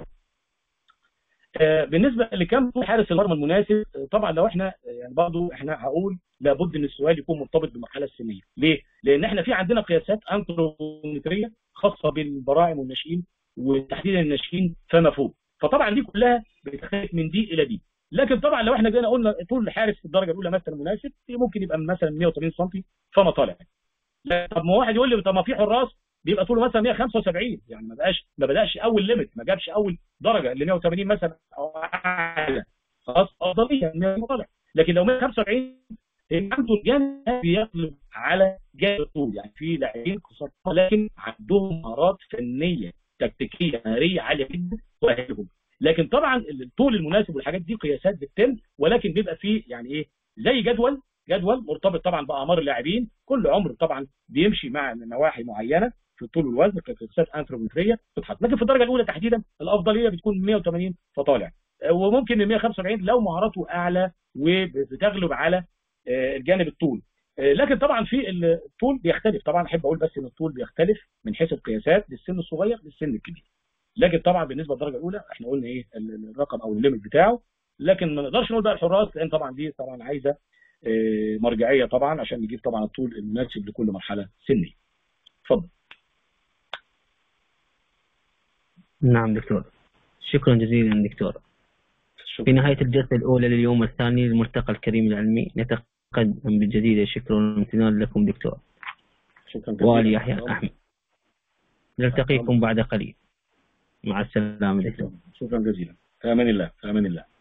بالنسبه لكم حارس المرمى المناسب طبعا لو احنا يعني برضه احنا هقول لابد ان السؤال يكون مرتبط بالمرحله السنيه ليه لان احنا في عندنا قياسات انثروبومتريه خاصه بالبراعم والناشئين وتحديدا الناشئين فما فوق فطبعا دي كلها بتختلف من دي الى دي لكن طبعا لو احنا جينا قلنا طول الحارس في الدرجه الاولى مثلا مناسب ممكن يبقى مثلا 180 سم فما طالع طب ما واحد يقول لي طب ما في حراس بيبقى طوله مثلا 175 يعني ما بقاش ما بداش اول ليميت ما جابش اول درجه اللي 180 مثلا او اعلى خلاص افضليه 100 طالع لكن لو 175 عنده الجانب بيغلب على جانب الطول يعني في لاعبين قصار لكن عندهم مهارات فنيه تكتيكيه مهاريه عاليه جدا تؤهلهم لكن طبعا الطول المناسب والحاجات دي قياسات بتتم ولكن بيبقى فيه يعني ايه زي جدول جدول مرتبط طبعا باعمار اللاعبين كل عمر طبعا بيمشي مع نواحي معينه في الطول والوزن كقياسات انثروبومتريه بتتحط لكن في الدرجه الاولى تحديدا الافضليه بتكون 180 فطالع وممكن ال 175 لو مهاراته اعلى وبتغلب على الجانب الطول لكن طبعا في الطول بيختلف طبعا احب اقول بس ان الطول بيختلف من حيث القياسات للسن الصغير للسن الكبير لكن طبعا بالنسبه للدرجه الاولى احنا قلنا ايه الرقم او الليمت بتاعه لكن ما نقدرش نقول بقى الحراس لان طبعا دي طبعا عايزه مرجعيه طبعا عشان نجيب طبعا الطول المناسب لكل مرحله سنيه. اتفضل. نعم دكتور. شكرا جزيلا دكتور. شكرا. في نهايه الجلسه الاولى لليوم الثاني للملتقى الكريم العلمي نتقدم بالجديد الشكر والامتنان لكم دكتور. شكرا جزيلا. والي يحيى احمد. نلتقيكم بعد قليل. مع السلامه دكتور. شكرا جزيلا. في امان الله في امان الله.